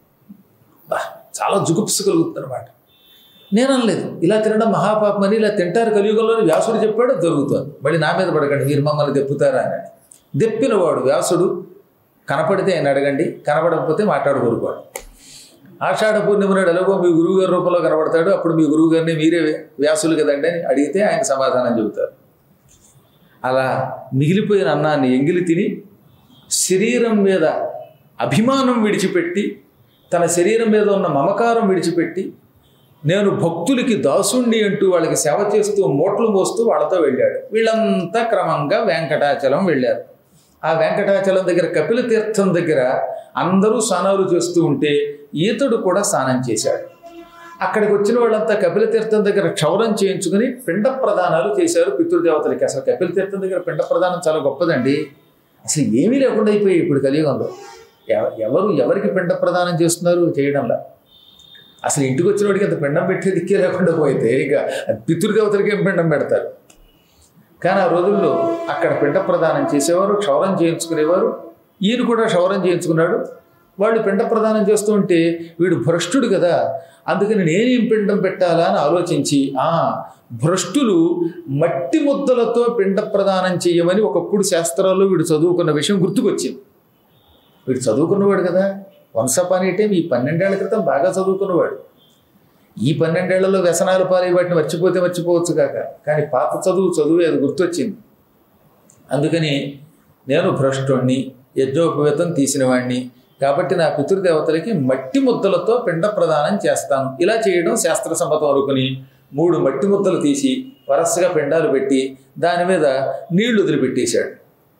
చాలా జుగుప్సు కలుగుతుంది అనమాట నేను అనలేదు ఇలా తినడం మహాపాపం అని ఇలా తింటారు కలియుగంలో వ్యాసుడు చెప్పాడు దొరుకుతుంది మళ్ళీ నా మీద పడకండి మీరు మమ్మల్ని దెప్పుతారా అని దెప్పినవాడు వ్యాసుడు కనపడితే ఆయన అడగండి కనపడకపోతే మాట్లాడుకోరుకోడు ఆషాఢ పూర్ణిమ నాడు ఎలాగో మీ గురువు గారి రూపంలో కనబడతాడు అప్పుడు మీ గురువు గారిని మీరే వ్యాసులు కదండి అని అడిగితే ఆయన సమాధానం చెబుతారు అలా మిగిలిపోయిన అన్నాన్ని ఎంగిలి తిని శరీరం మీద అభిమానం విడిచిపెట్టి తన శరీరం మీద ఉన్న మమకారం విడిచిపెట్టి నేను భక్తులకి దాసుండి అంటూ వాళ్ళకి సేవ చేస్తూ మూటలు మోస్తూ వాళ్ళతో వెళ్ళాడు వీళ్ళంతా క్రమంగా వెంకటాచలం వెళ్ళారు ఆ వెంకటాచలం దగ్గర కపిల తీర్థం దగ్గర అందరూ స్నానాలు చేస్తూ ఉంటే ఈతడు కూడా స్నానం చేశాడు అక్కడికి వచ్చిన వాళ్ళంతా కపిల తీర్థం దగ్గర క్షౌరం చేయించుకుని పిండ ప్రదానాలు చేశారు పితృదేవతలకి అసలు కపిల తీర్థం దగ్గర పిండ ప్రదానం చాలా గొప్పదండి అసలు ఏమీ లేకుండా అయిపోయి ఇప్పుడు కలియుగంలో ఎవ- ఎవరు ఎవరికి పిండ ప్రదానం చేస్తున్నారు చేయడంలా అసలు ఇంటికి వచ్చిన వాడికి అంత పిండం పెట్టే దిక్కే లేకుండా పోయితే ఇక పితృదేవతలకి ఏం పిండం పెడతారు కానీ ఆ రోజుల్లో అక్కడ పిండ ప్రదానం చేసేవారు క్షౌరం చేయించుకునేవారు ఈయన కూడా క్షౌరం చేయించుకున్నాడు వాళ్ళు పిండ ప్రదానం చేస్తూ ఉంటే వీడు భ్రష్టుడు కదా అందుకని నేనేం పిండం పెట్టాలా అని ఆలోచించి ఆ భ్రష్టులు మట్టి ముద్దలతో పిండ ప్రదానం చేయమని ఒకప్పుడు శాస్త్రాల్లో వీడు చదువుకున్న విషయం గుర్తుకొచ్చింది వీడు చదువుకున్నవాడు కదా వంశపాని అంటే ఈ పన్నెండేళ్ల క్రితం బాగా చదువుకున్నవాడు ఈ పన్నెండేళ్లలో వ్యసనాలు పాలై వాటిని మర్చిపోతే మర్చిపోవచ్చు కాక కానీ పాత చదువు చదువు అది గుర్తొచ్చింది అందుకని నేను భ్రష్టుణ్ణి యజ్ఞోపవేతం తీసిన వాణ్ణి కాబట్టి నా పితృదేవతలకి మట్టి ముద్దలతో పిండ ప్రదానం చేస్తాను ఇలా చేయడం శాస్త్రసమ్మతం అనుకుని మూడు మట్టి ముద్దలు తీసి వరసగా పిండాలు పెట్టి దాని మీద నీళ్లు వదిలిపెట్టేశాడు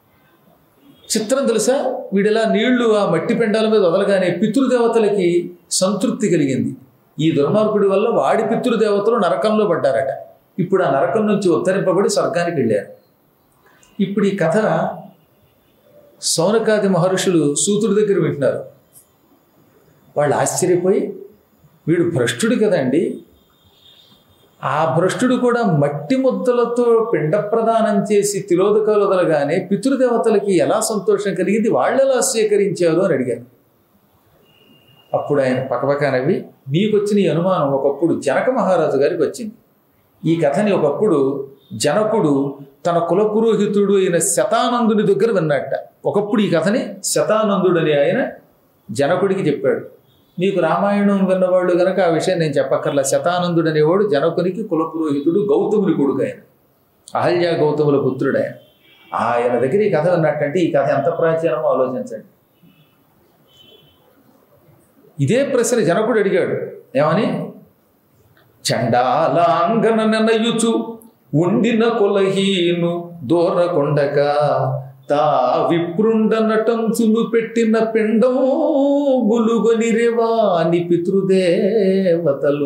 చిత్రం తెలుసా వీడిలా నీళ్లు ఆ మట్టి పెండాల మీద వదలగానే పితృదేవతలకి సంతృప్తి కలిగింది ఈ దుర్మార్గుడి వల్ల వాడి పితృదేవతలు నరకంలో పడ్డారట ఇప్పుడు ఆ నరకం నుంచి ఉద్ధరింపబడి స్వర్గానికి వెళ్ళారు ఇప్పుడు ఈ కథ సౌనకాది మహర్షులు సూతుడి దగ్గర వింటున్నారు వాళ్ళు ఆశ్చర్యపోయి వీడు భ్రష్టుడు కదండి ఆ భ్రష్టుడు కూడా మట్టి ముద్దలతో పిండ ప్రదానం చేసి తిలోదకాలు వదలగానే పితృదేవతలకి ఎలా సంతోషం కలిగింది వాళ్ళు ఎలా స్వీకరించారు అని అడిగారు అప్పుడు ఆయన పక్కపక్క నవ్వి మీకు వచ్చిన ఈ అనుమానం ఒకప్పుడు జనక మహారాజు గారికి వచ్చింది ఈ కథని ఒకప్పుడు జనకుడు తన కులపురోహితుడు అయిన శతానందుని దగ్గర విన్నట్ట ఒకప్పుడు ఈ కథని శతానందుడు అని ఆయన జనకుడికి చెప్పాడు మీకు రామాయణం విన్నవాళ్ళు గనక ఆ విషయం నేను చెప్పక్కర్లా శతానందుడు అనేవాడు జనకునికి కులపురోహితుడు గౌతముని కొడుకు ఆయన అహల్య గౌతముల పుత్రుడు ఆయన ఆయన దగ్గర ఈ కథ విన్నట్టంటే ఈ కథ ఎంత ప్రాచీనమో ఆలోచించండి ఇదే ప్రశ్న జనకుడు అడిగాడు ఏమని చండాలాంగన నెనయుచు ఉండిన కొలహీను దూరకొండక తా విప్రుండ నటంచులు పెట్టిన పిండం గులుగొనిరేవాని పితృదేవతలు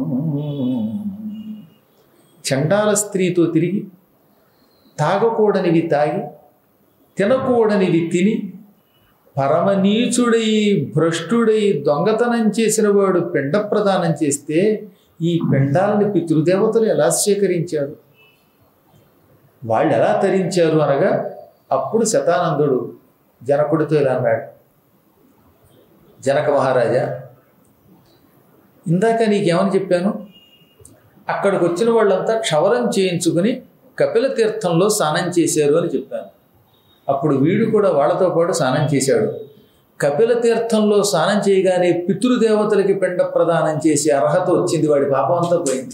చండాల స్త్రీతో తిరిగి తాగకూడనివి తాగి తినకూడనివి తిని పరమనీచుడై భ్రష్టుడై దొంగతనం చేసిన వాడు పిండ ప్రదానం చేస్తే ఈ పిండాలని పితృదేవతలు ఎలా స్వీకరించారు వాళ్ళు ఎలా తరించారు అనగా అప్పుడు శతానందుడు జనకుడితో ఇలా అన్నాడు జనక మహారాజా ఇందాక నీకేమని చెప్పాను అక్కడికి వచ్చిన వాళ్ళంతా క్షవరం చేయించుకుని కపిల తీర్థంలో స్నానం చేశారు అని చెప్పాను అప్పుడు వీడు కూడా వాళ్ళతో పాటు స్నానం చేశాడు కపిల తీర్థంలో స్నానం చేయగానే పితృదేవతలకి పిండ ప్రదానం చేసే అర్హత వచ్చింది వాడి పాపం అంతా పోయింది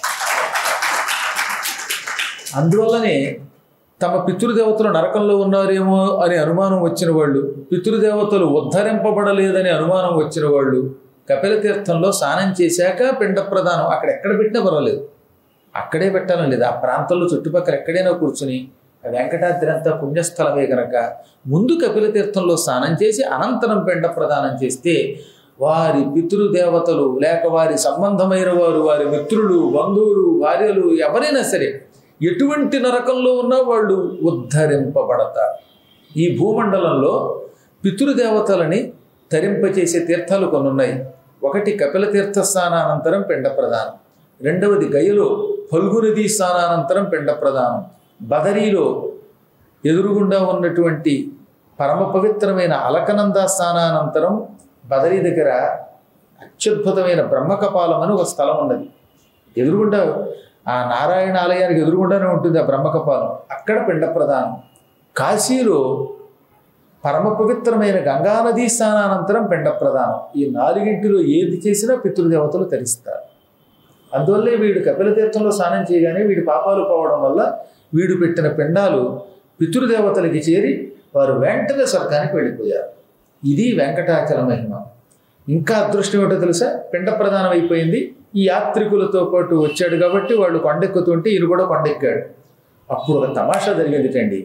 అందువల్లనే తమ పితృదేవతలు నరకంలో ఉన్నారేమో అనే అనుమానం వచ్చిన వాళ్ళు పితృదేవతలు ఉద్ధరింపబడలేదని అనుమానం వచ్చిన వాళ్ళు కపిల తీర్థంలో స్నానం చేశాక పిండ ప్రదానం అక్కడ ఎక్కడ పెట్టినా పర్వాలేదు అక్కడే పెట్టాలని లేదు ఆ ప్రాంతంలో చుట్టుపక్కల ఎక్కడైనా కూర్చుని ఆ వెంకటాద్రి అంతా పుణ్యస్థలమే కనుక ముందు కపిల తీర్థంలో స్నానం చేసి అనంతరం పిండ ప్రదానం చేస్తే వారి పితృదేవతలు లేక వారి సంబంధమైన వారు వారి మిత్రులు బంధువులు భార్యలు ఎవరైనా సరే ఎటువంటి నరకంలో ఉన్నా వాళ్ళు ఉద్ధరింపబడతారు ఈ భూమండలంలో పితృదేవతలని తరింపచేసే తీర్థాలు కొన్ని ఉన్నాయి ఒకటి కపిల తీర్థ స్నానానంతరం పిండ ప్రదానం రెండవది గయలో ఫల్గునది స్నానానంతరం పిండ ప్రదానం బదరీలో ఎదురుగుండా ఉన్నటువంటి పరమ పవిత్రమైన అలకనంద స్నానానంతరం బదరీ దగ్గర అత్యద్భుతమైన బ్రహ్మకపాలం అని ఒక స్థలం ఉన్నది ఎదురుగుండా ఆ నారాయణ ఆలయానికి ఎదురుగుండానే ఉంటుంది ఆ బ్రహ్మకపాలం అక్కడ పిండ ప్రదానం కాశీలో పరమ పవిత్రమైన గంగానదీ స్నానానంతరం పిండ ప్రదానం ఈ నాలుగింటిలో ఏది చేసినా పితృదేవతలు తరిస్తారు అందువల్లే వీడు కపిల తీర్థంలో స్నానం చేయగానే వీడి పాపాలు పోవడం వల్ల వీడు పెట్టిన పిండాలు పితృదేవతలకి చేరి వారు వెంటనే స్వర్గానికి వెళ్ళిపోయారు ఇది వెంకటాచల మహిమ ఇంకా అదృష్టం ఏమిటో తెలుసా పిండ ప్రదానం అయిపోయింది ఈ యాత్రికులతో పాటు వచ్చాడు కాబట్టి వాళ్ళు కొండెక్కుతుంటే ఈయన కూడా కొండెక్కాడు అప్పుడు ఒక తమాషా జరిగిందిటండి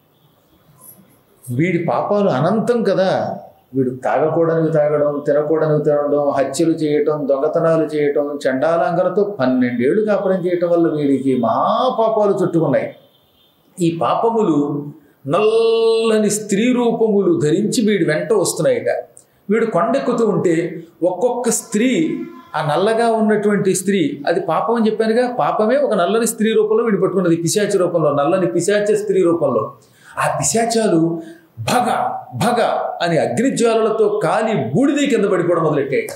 వీడి పాపాలు అనంతం కదా వీడు తాగకూడనివి తాగడం తినకూడనివి తినడం హత్యలు చేయటం దొంగతనాలు చేయటం చండాలంకరతో పన్నెండేళ్లు కాపురం చేయటం వల్ల వీడికి మహాపాపాలు చుట్టుకున్నాయి ఈ పాపములు నల్లని స్త్రీ రూపములు ధరించి వీడి వెంట వస్తున్నాయిట వీడు కొండెక్కుతూ ఉంటే ఒక్కొక్క స్త్రీ ఆ నల్లగా ఉన్నటువంటి స్త్రీ అది పాపం అని చెప్పానుగా పాపమే ఒక నల్లని స్త్రీ రూపంలో వీడు పట్టుకున్నది పిశాచ రూపంలో నల్లని పిశాచ స్త్రీ రూపంలో ఆ పిశాచాలు భగ భగ అని అగ్నిజ్వాలలతో కాలి బూడిద కింద పడిపోవడం మొదలెట్టాయి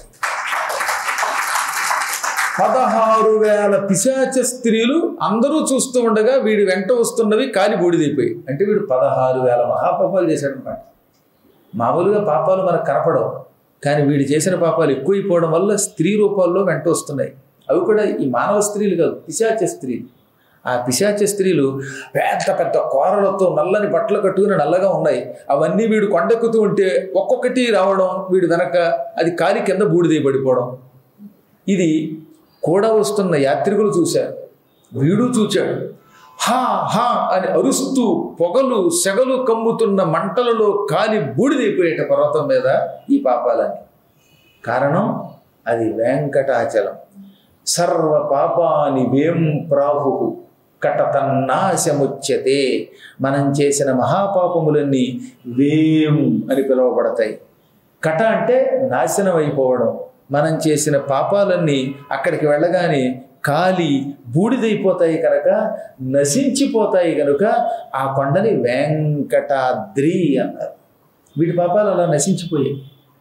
పదహారు వేల పిశాచ స్త్రీలు అందరూ చూస్తూ ఉండగా వీడి వెంట వస్తున్నవి కాలి బూడిదైపోయి అంటే వీడు పదహారు వేల మహాపాపాలు చేశాడు అనమాట మామూలుగా పాపాలు మనకు కనపడవు కానీ వీడు చేసిన పాపాలు ఎక్కువైపోవడం వల్ల స్త్రీ రూపాల్లో వెంట వస్తున్నాయి అవి కూడా ఈ మానవ స్త్రీలు కాదు పిశాచ స్త్రీలు ఆ పిశాచ స్త్రీలు పెద్ద పెద్ద కోరలతో నల్లని బట్టలు కట్టుకుని నల్లగా ఉన్నాయి అవన్నీ వీడు కొండెక్కుతూ ఉంటే ఒక్కొక్కటి రావడం వీడు వెనక అది కాలి కింద బూడిదై పడిపోవడం ఇది కూడా వస్తున్న యాత్రికులు చూశారు వీడు చూచాడు హా హా అని అరుస్తూ పొగలు సెగలు కమ్ముతున్న మంటలలో కాలి బూడిదైపోయేట పర్వతం మీద ఈ పాపాలని కారణం అది వెంకటాచలం సర్వ పాపాని వేం ప్రాహు కటతన్నాశముచ్యతే మనం చేసిన మహాపాపములన్నీ వేం అని పిలువబడతాయి కట అంటే నాశనం అయిపోవడం మనం చేసిన పాపాలన్నీ అక్కడికి వెళ్ళగానే కాలి బూడిదైపోతాయి కనుక నశించిపోతాయి కనుక ఆ కొండని వెంకటాద్రి అన్నారు వీటి పాపాలు అలా నశించిపోయాయి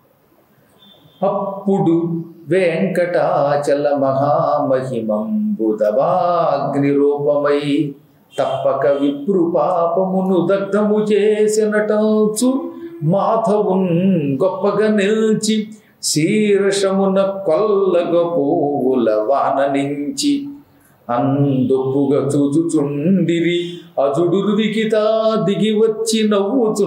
అప్పుడు వెంకటాచల మహామహిమంబుదవాగ్ని రూపమై తప్పక విప్రు పాపమును దగ్ధము చేసినటంచు మాధవున్ గొప్పగా నిల్చి శీర్షమున కొల్లగ పువ్వుల వాన నుంచి అందొప్పుగా చూచుచుండిరి అజుడురు వికితా దిగి వచ్చి నవ్వుతు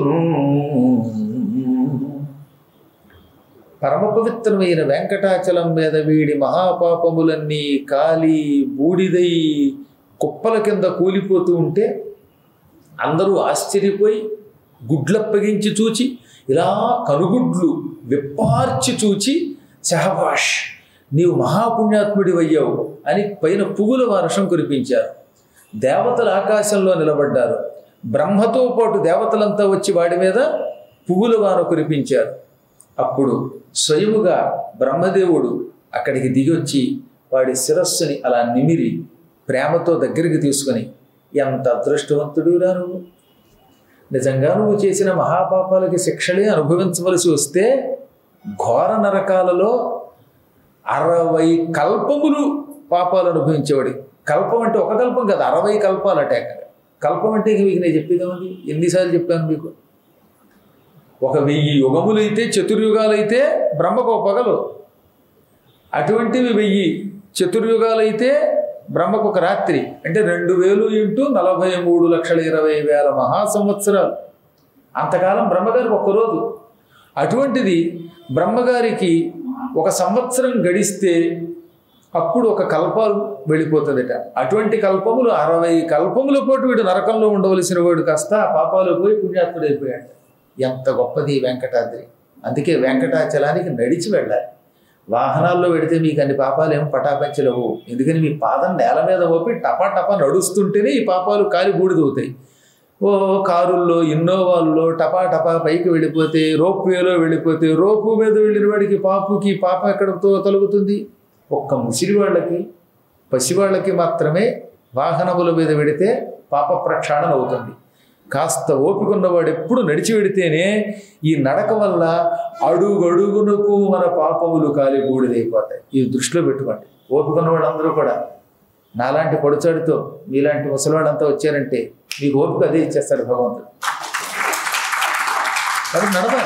పరమ పవిత్రమైన వెంకటాచలం మీద వీడి మహాపాపములన్నీ కాలి బూడిదై కుప్పల కింద కూలిపోతూ ఉంటే అందరూ ఆశ్చర్యపోయి గుడ్లప్పగించి చూచి ఇలా కనుగుడ్లు విప్పార్చి చూచి సహబాష్ నీవు మహాపుణ్యాత్ముడి అయ్యావు అని పైన పువ్వుల వర్షం కురిపించారు దేవతలు ఆకాశంలో నిలబడ్డారు బ్రహ్మతో పాటు దేవతలంతా వచ్చి వాడి మీద పువ్వుల వాన కురిపించారు అప్పుడు స్వయముగా బ్రహ్మదేవుడు అక్కడికి దిగొచ్చి వాడి శిరస్సుని అలా నిమిరి ప్రేమతో దగ్గరికి తీసుకొని ఎంత అదృష్టవంతుడు నువ్వు నిజంగా నువ్వు చేసిన మహాపాపాలకి శిక్షలే అనుభవించవలసి వస్తే ఘోర నరకాలలో అరవై కల్పములు పాపాలు అనుభవించేవాడి కల్పం అంటే ఒక కల్పం కాదు అరవై కల్పాలట అక్కడ కల్పం అంటే ఇక మీకు నేను చెప్పేది ఉంది ఎన్నిసార్లు చెప్పాను మీకు ఒక వెయ్యి యుగములైతే చతుర్యుగాలైతే బ్రహ్మకు పగలు అటువంటివి వెయ్యి చతుర్యుగాలైతే బ్రహ్మకు ఒక రాత్రి అంటే రెండు వేలు ఇంటూ నలభై మూడు లక్షల ఇరవై వేల మహా సంవత్సరాలు అంతకాలం బ్రహ్మగారికి ఒక్కరోజు అటువంటిది బ్రహ్మగారికి ఒక సంవత్సరం గడిస్తే అప్పుడు ఒక కల్పాలు వెళ్ళిపోతుందట అటువంటి కల్పములు అరవై కల్పముల పాటు వీడు నరకంలో ఉండవలసిన వాడు కాస్త ఆ పాపాలు పోయి పుణ్యాత్ముడైపోయాడు ఎంత గొప్పది ఈ వెంకటాద్రి అందుకే వెంకటాచలానికి నడిచి వెళ్ళాలి వాహనాల్లో పెడితే మీకు అన్ని పాపాలు ఏం పటాపంచలేవు ఎందుకని మీ పాదం నేల మీద ఓపి టపా టపా నడుస్తుంటేనే ఈ పాపాలు కాలి బూడిదవుతాయి ఓ కారుల్లో ఇన్నోవాల్లో టపా టపా పైకి వెళ్ళిపోతే రోప్ వేలో వెళ్ళిపోతే రోపు మీద వెళ్ళిన వాడికి పాపుకి పాప ఎక్కడతో తొలగుతుంది ఒక్క ముసిరి వాళ్ళకి పసివాళ్ళకి మాత్రమే వాహనముల మీద వెడితే పాప ప్రక్షాళన అవుతుంది కాస్త ఓపిక ఉన్నవాడు ఎప్పుడు నడిచి వెడితేనే ఈ నడక వల్ల అడుగడుగునకు మన పాపములు కాలి బూడిదైపోతాయి ఇది దృష్టిలో పెట్టుకోండి ఓపిక ఉన్న వాళ్ళందరూ కూడా నాలాంటి పొడిచాడితో మీలాంటి ముసలివాళ్ళంతా వచ్చారంటే మీకు ఓపిక అదే ఇచ్చేస్తాడు భగవంతుడు మరి నడదాం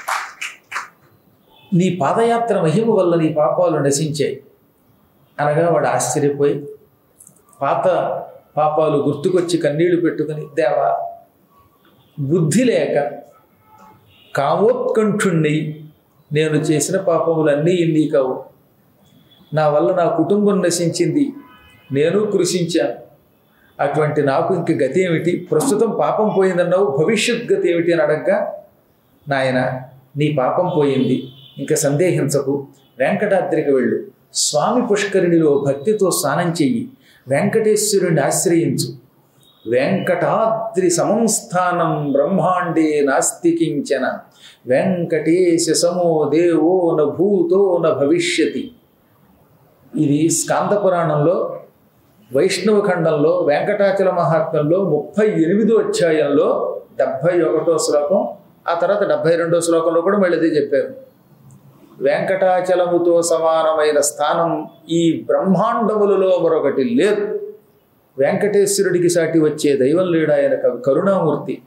నీ పాదయాత్ర మహిమ వల్ల నీ పాపాలు నశించాయి అనగా వాడు ఆశ్చర్యపోయి పాత పాపాలు గుర్తుకొచ్చి కన్నీళ్లు పెట్టుకుని దేవా బుద్ధి లేక కామోత్కంఠుణ్ణి నేను చేసిన పాపములన్నీ ఇన్ని కావు నా వల్ల నా కుటుంబం నశించింది నేను కృషించాను అటువంటి నాకు ఇంక గతి ఏమిటి ప్రస్తుతం పాపం పోయిందన్నావు భవిష్యత్ గతి ఏమిటి అని అడగ్గా నాయన నీ పాపం పోయింది ఇంకా సందేహించకు వెంకటాద్రికి వెళ్ళు స్వామి పుష్కరిణిలో భక్తితో స్నానం చెయ్యి వెంకటేశ్వరుని ఆశ్రయించు వెంకటాద్రి సమంస్థానం బ్రహ్మాండే నాస్తి కించన వెంకటేశ సమో దేవో న భూతో న భవిష్యతి ఇది స్కాంద పురాణంలో వైష్ణవ ఖండంలో వెంకటాచల మహాత్మ్యంలో ముప్పై ఎనిమిదో అధ్యాయంలో డెబ్భై ఒకటో శ్లోకం ఆ తర్వాత డెబ్భై రెండో శ్లోకంలో కూడా మళ్ళీ అదే చెప్పారు వెంకటాచలముతో సమానమైన స్థానం ఈ బ్రహ్మాండములలో మరొకటి లేదు వెంకటేశ్వరుడికి సాటి వచ్చే దైవం లేడు ఆయన కవి కరుణామూర్తి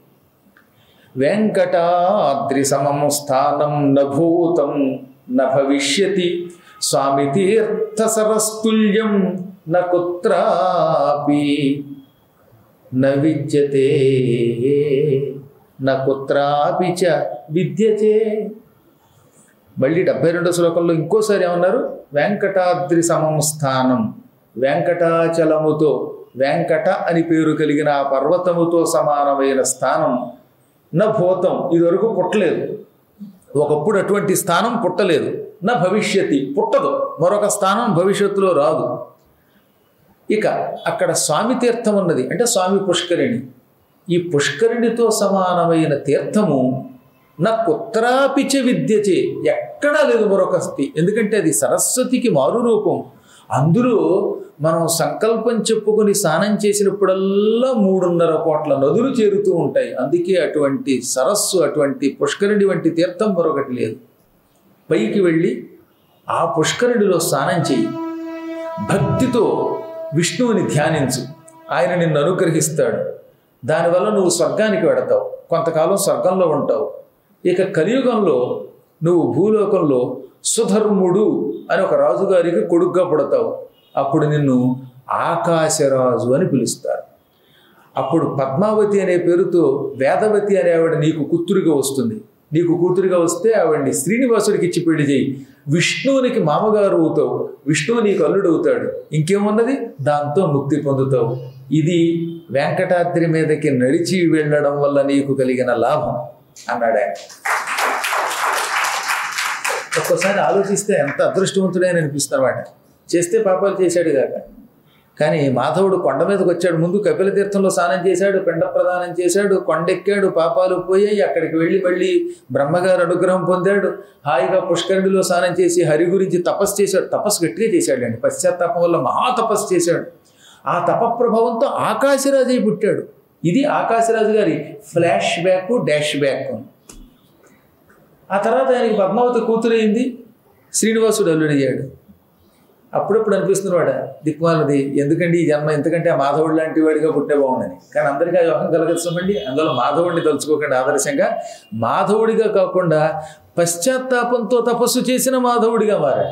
వెంకటాద్రి సమం స్థానం నభూతం న భవిష్యతి స్వామి తీర్థ సరస్తుల్యం న కుత్రాపి న విద్యతే న కుత్రాపి చ విద్యతే మళ్ళీ డెబ్బై రెండో శ్లోకంలో ఇంకోసారి ఏమన్నారు వెంకటాద్రి సమం స్థానం వెంకటాచలముతో వెంకట అని పేరు కలిగిన ఆ పర్వతముతో సమానమైన స్థానం నా భూతం ఇదివరకు పుట్టలేదు ఒకప్పుడు అటువంటి స్థానం పుట్టలేదు నా భవిష్యత్తి పుట్టదు మరొక స్థానం భవిష్యత్తులో రాదు ఇక అక్కడ స్వామి తీర్థం ఉన్నది అంటే స్వామి పుష్కరిణి ఈ పుష్కరిణితో సమానమైన తీర్థము నా కుత్రాపిచ విద్యచే ఎక్కడా లేదు మరొక స్థితి ఎందుకంటే అది సరస్వతికి మారు రూపం అందులో మనం సంకల్పం చెప్పుకొని స్నానం చేసినప్పుడల్లా మూడున్నర కోట్ల నదులు చేరుతూ ఉంటాయి అందుకే అటువంటి సరస్సు అటువంటి పుష్కరిణి వంటి తీర్థం మరొకటి లేదు పైకి వెళ్ళి ఆ పుష్కరిణిలో స్నానం చేయి భక్తితో విష్ణువుని ధ్యానించు ఆయన నిన్ను అనుగ్రహిస్తాడు దానివల్ల నువ్వు స్వర్గానికి వెడతావు కొంతకాలం స్వర్గంలో ఉంటావు ఇక కలియుగంలో నువ్వు భూలోకంలో సుధర్ముడు అని ఒక రాజుగారికి కొడుగ్గా పుడతావు అప్పుడు నిన్ను ఆకాశరాజు అని పిలుస్తారు అప్పుడు పద్మావతి అనే పేరుతో వేదవతి అనే ఆవిడ నీకు కూతురుగా వస్తుంది నీకు కూతురుగా వస్తే ఆవిడ్ని శ్రీనివాసుడికి ఇచ్చి పెళ్లి చేయి విష్ణువునికి మామగారు అవుతావు విష్ణువు నీకు అల్లుడు అవుతాడు ఇంకేమున్నది దాంతో ముక్తి పొందుతావు ఇది వెంకటాద్రి మీదకి నడిచి వెళ్ళడం వల్ల నీకు కలిగిన లాభం అన్నాడు ఆయన ఒక్కోసారి ఆలోచిస్తే ఎంత అదృష్టవంతుడైన అనిపిస్తున్నమాట చేస్తే పాపాలు చేశాడు కాక కానీ మాధవుడు కొండ మీదకి వచ్చాడు ముందు కపిల తీర్థంలో స్నానం చేశాడు పిండ ప్రదానం చేశాడు కొండెక్కాడు పాపాలు పోయాయి అక్కడికి వెళ్ళి మళ్ళీ బ్రహ్మగారు అనుగ్రహం పొందాడు హాయిగా పుష్కరుడిలో స్నానం చేసి హరి గురించి తపస్సు చేశాడు తపస్సు గట్టిగా చేశాడు అండి పశ్చాత్తాపం వల్ల మహా తపస్సు చేశాడు ఆ తప ప్రభావంతో ఆకాశరాజు అయి పుట్టాడు ఇది ఆకాశరాజు గారి ఫ్లాష్ బ్యాక్ డాష్ బ్యాక్ ఆ తర్వాత ఆయనకి పద్మావతి కూతురైంది శ్రీనివాసుడు అల్లుడయ్యాడు అప్పుడప్పుడు అనిపిస్తుంది వాడ దిక్మాలది ఎందుకండి ఈ జన్మ ఎందుకంటే ఆ మాధవుడు లాంటి వాడిగా పుట్టే బాగుండని కానీ అందరికీ ఆ యోగం కలగచ్చమండి అందులో మాధవుడిని తలుచుకోకండి ఆదర్శంగా మాధవుడిగా కాకుండా పశ్చాత్తాపంతో తపస్సు చేసిన మాధవుడిగా మారాడు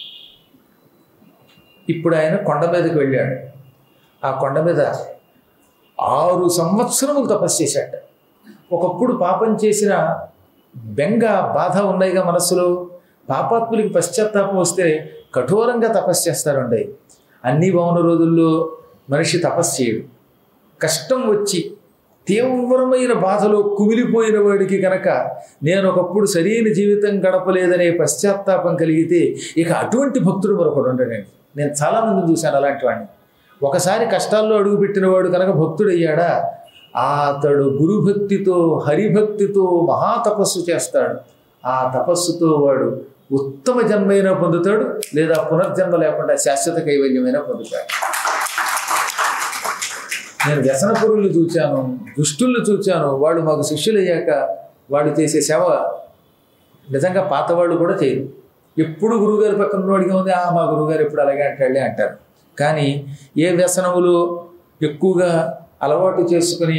ఇప్పుడు ఆయన కొండ మీదకి వెళ్ళాడు ఆ కొండ మీద ఆరు సంవత్సరములు తపస్సు చేశాట ఒకప్పుడు పాపం చేసిన బెంగ బాధ ఉన్నాయిగా మనస్సులో పాపాత్ములకి పశ్చాత్తాపం వస్తే కఠోరంగా తపస్సు చేస్తారండి అన్ని బాగున్న రోజుల్లో మనిషి తపస్సు చేయడు కష్టం వచ్చి తీవ్రమైన బాధలో కుమిలిపోయిన వాడికి కనుక నేను ఒకప్పుడు సరైన జీవితం గడపలేదనే పశ్చాత్తాపం కలిగితే ఇక అటువంటి భక్తుడు మరొకడు ఉండడండి నేను చాలామంది చూశాను అలాంటి వాడిని ఒకసారి కష్టాల్లో అడుగుపెట్టిన వాడు కనుక భక్తుడయ్యాడా అతడు గురుభక్తితో హరిభక్తితో మహాతపస్సు చేస్తాడు ఆ తపస్సుతో వాడు ఉత్తమ జన్మైనా పొందుతాడు లేదా పునర్జన్మ లేకుండా శాశ్వత కైవల్యమైనా పొందుతాడు నేను వ్యసన పురుల్ని చూచాను దుష్టుల్ని చూచాను వాళ్ళు మాకు శిష్యులయ్యాక వాళ్ళు చేసే సేవ నిజంగా పాతవాళ్ళు కూడా చేయరు ఎప్పుడు గురువుగారి పక్కన ఉన్నవాడిగా ఉంది ఆ మా గురువుగారు ఎప్పుడు అలాగే అంటాడే అంటారు కానీ ఏ వ్యసనములు ఎక్కువగా అలవాటు చేసుకుని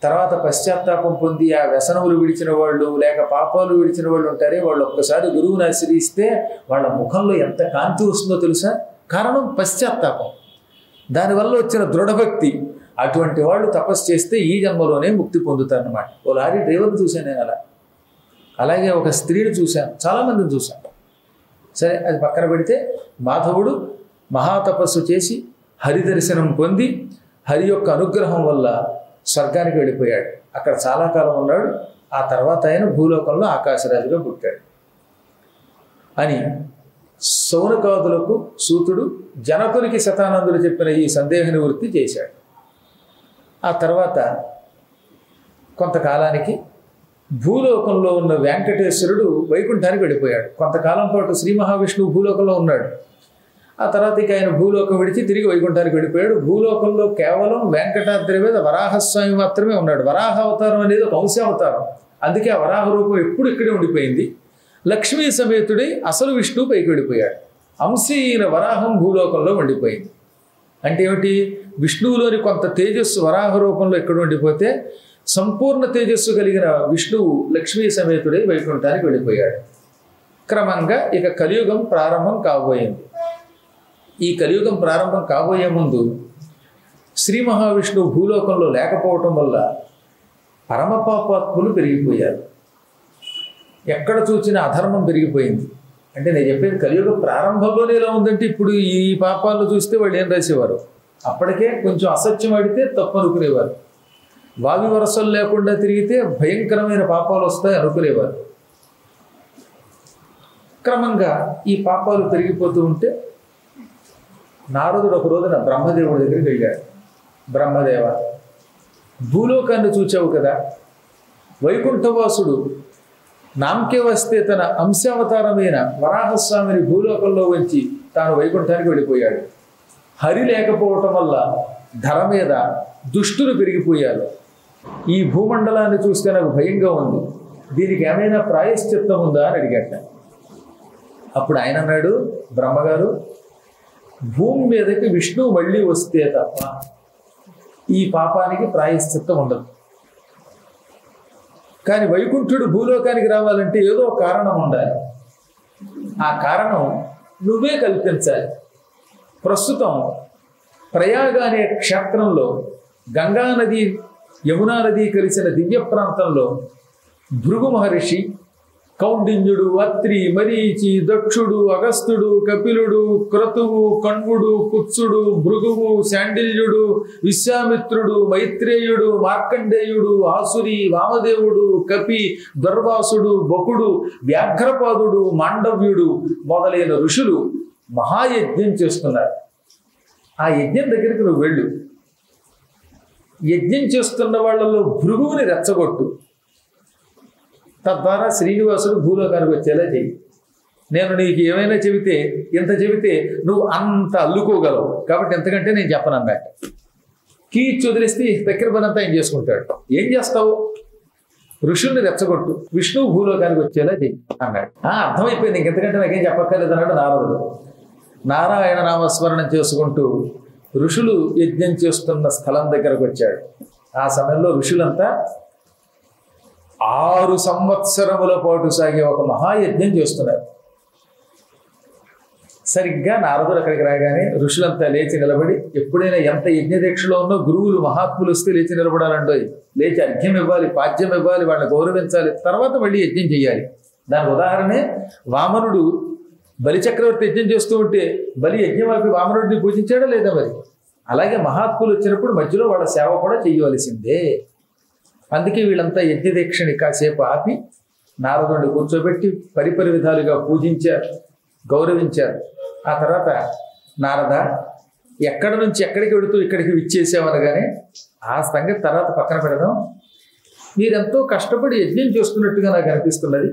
తర్వాత పశ్చాత్తాపం పొంది ఆ వ్యసనములు విడిచిన వాళ్ళు లేక పాపాలు విడిచిన వాళ్ళు ఉంటారే వాళ్ళు ఒక్కసారి గురువుని ఆశ్రయిస్తే వాళ్ళ ముఖంలో ఎంత కాంతి వస్తుందో తెలుసా కారణం పశ్చాత్తాపం దానివల్ల వచ్చిన దృఢభక్తి అటువంటి వాళ్ళు తపస్సు చేస్తే ఈ జన్మలోనే ముక్తి పొందుతారన్నమాట ఓ లారీ డ్రైవర్ని చూశాను నేను అలా అలాగే ఒక స్త్రీని చూశాను చాలామందిని చూశాను సరే అది పక్కన పెడితే మాధవుడు మహాతపస్సు చేసి హరి దర్శనం పొంది హరి యొక్క అనుగ్రహం వల్ల స్వర్గానికి వెళ్ళిపోయాడు అక్కడ చాలా కాలం ఉన్నాడు ఆ తర్వాత ఆయన భూలోకంలో ఆకాశరాజుగా పుట్టాడు అని సౌనకాదులకు సూతుడు జనకునికి శతానందుడు చెప్పిన ఈ సందేహ నివృత్తి చేశాడు ఆ తర్వాత కొంతకాలానికి భూలోకంలో ఉన్న వెంకటేశ్వరుడు వైకుంఠానికి వెళ్ళిపోయాడు కొంతకాలం పాటు శ్రీ మహావిష్ణువు భూలోకంలో ఉన్నాడు ఆ తర్వాత ఇక ఆయన భూలోకం విడిచి తిరిగి వైకుంఠానికి వెళ్ళిపోయాడు భూలోకంలో కేవలం వెంకటాద్రి మీద వరాహస్వామి మాత్రమే ఉన్నాడు వరాహ అవతారం అనేది ఒక వంశావతారం అందుకే ఆ వరాహ రూపం ఎప్పుడు ఇక్కడే ఉండిపోయింది లక్ష్మీ సమేతుడై అసలు విష్ణువు పైకి వెళ్ళిపోయాడు అంశీ అయిన వరాహం భూలోకంలో ఉండిపోయింది అంటే ఏమిటి విష్ణువులోని కొంత తేజస్సు వరాహ రూపంలో ఎక్కడ ఉండిపోతే సంపూర్ణ తేజస్సు కలిగిన విష్ణువు లక్ష్మీ సమేతుడై వైకుంఠానికి వెళ్ళిపోయాడు క్రమంగా ఇక కలియుగం ప్రారంభం కాబోయింది ఈ కలియుగం ప్రారంభం కాబోయే ముందు శ్రీ మహావిష్ణువు భూలోకంలో లేకపోవటం వల్ల పరమపాపాత్ములు పెరిగిపోయారు ఎక్కడ చూసిన అధర్మం పెరిగిపోయింది అంటే నేను చెప్పేది కలియుగ ప్రారంభంలోనే ఎలా ఉందంటే ఇప్పుడు ఈ పాపాలను చూస్తే వాళ్ళు ఏం రాసేవారు అప్పటికే కొంచెం అసత్యం అడితే తప్పు అనుకునేవారు వావి వరసలు లేకుండా తిరిగితే భయంకరమైన పాపాలు వస్తాయి అనుకునేవారు క్రమంగా ఈ పాపాలు పెరిగిపోతూ ఉంటే నారదుడు ఒక రోజున బ్రహ్మదేవుడి దగ్గరికి వెళ్ళాడు బ్రహ్మదేవ భూలోకాన్ని చూచావు కదా వైకుంఠవాసుడు నామకే వస్తే తన అంశావతారమైన వరాహస్వామిని భూలోకంలో ఉంచి తాను వైకుంఠానికి వెళ్ళిపోయాడు హరి లేకపోవటం వల్ల ధర మీద దుష్టులు పెరిగిపోయారు ఈ భూమండలాన్ని చూస్తే నాకు భయంగా ఉంది దీనికి ఏమైనా ప్రాయశ్చిత్తం ఉందా అని అడిగాట అప్పుడు ఆయన అన్నాడు బ్రహ్మగారు భూమి మీదకి విష్ణువు మళ్ళీ వస్తే తప్ప ఈ పాపానికి ప్రాయశ్చిత్తం ఉండదు కానీ వైకుంఠుడు భూలోకానికి రావాలంటే ఏదో ఒక కారణం ఉండాలి ఆ కారణం నువ్వే కల్పించాలి ప్రస్తుతం ప్రయాగ అనే క్షేత్రంలో గంగా నది యమునా నది కలిసిన దివ్య ప్రాంతంలో భృగు మహర్షి కౌండిన్యుడు అత్రి మరీచి దక్షుడు అగస్త్యుడు కపిలుడు క్రతువు కణ్వుడు కుత్సుడు భృగువు శాండిల్యుడు విశ్వామిత్రుడు మైత్రేయుడు మార్కండేయుడు ఆసురి వామదేవుడు కపి దుర్వాసుడు బకుడు వ్యాఘ్రపాదుడు మాండవ్యుడు మొదలైన ఋషులు మహాయజ్ఞం చేస్తున్నారు ఆ యజ్ఞం దగ్గరికి నువ్వు వెళ్ళు యజ్ఞం చేస్తున్న వాళ్ళలో భృగువుని రెచ్చగొట్టు తద్వారా శ్రీనివాసుడు భూలోకానికి వచ్చేలా చెయ్యి నేను నీకు ఏమైనా చెబితే ఇంత చెబితే నువ్వు అంత అల్లుకోగలవు కాబట్టి ఎంతకంటే నేను చెప్పను అన్నట్టు కీచ్ వదిలేస్తే దగ్గర పనంతా ఏం చేసుకుంటాడు ఏం చేస్తావు ఋషుల్ని రెచ్చగొట్టు విష్ణువు భూలోకానికి వచ్చేలా చెయ్యి అన్నాడు ఆ అర్థమైపోయింది ఇంకెంతకంటే నాకేం చెప్పక్కర్లేదు అన్నాడు నారదుడు నారాయణ నామస్మరణం చేసుకుంటూ ఋషులు యజ్ఞం చేస్తున్న స్థలం దగ్గరకు వచ్చాడు ఆ సమయంలో ఋషులంతా ఆరు సంవత్సరముల పాటు సాగే ఒక మహాయజ్ఞం చేస్తున్నారు సరిగ్గా నారదుడు అక్కడికి రాగానే ఋషులంతా లేచి నిలబడి ఎప్పుడైనా ఎంత యజ్ఞ దీక్షలో ఉన్నో గురువులు మహాత్ములు వస్తే లేచి నిలబడాలంటో లేచి అర్ఘ్యం ఇవ్వాలి పాద్యం ఇవ్వాలి వాళ్ళని గౌరవించాలి తర్వాత మళ్ళీ యజ్ఞం చేయాలి దానికి ఉదాహరణే వామనుడు బలి చక్రవర్తి యజ్ఞం చేస్తూ ఉంటే బలి యజ్ఞం ఆపి వామనుడిని పూజించాడా లేదా మరి అలాగే మహాత్ములు వచ్చినప్పుడు మధ్యలో వాళ్ళ సేవ కూడా చేయవలసిందే అందుకే వీళ్ళంతా యజ్ఞదీక్షని కాసేపు ఆపి నారదుడిని కూర్చోబెట్టి పరిపరి విధాలుగా పూజించారు గౌరవించారు ఆ తర్వాత నారద ఎక్కడి నుంచి ఎక్కడికి వెళుతూ ఇక్కడికి విచ్చేసామనగానే ఆ సంగతి తర్వాత పక్కన పెడదాం మీరెంతో కష్టపడి యజ్ఞం చేస్తున్నట్టుగా నాకు అనిపిస్తున్నది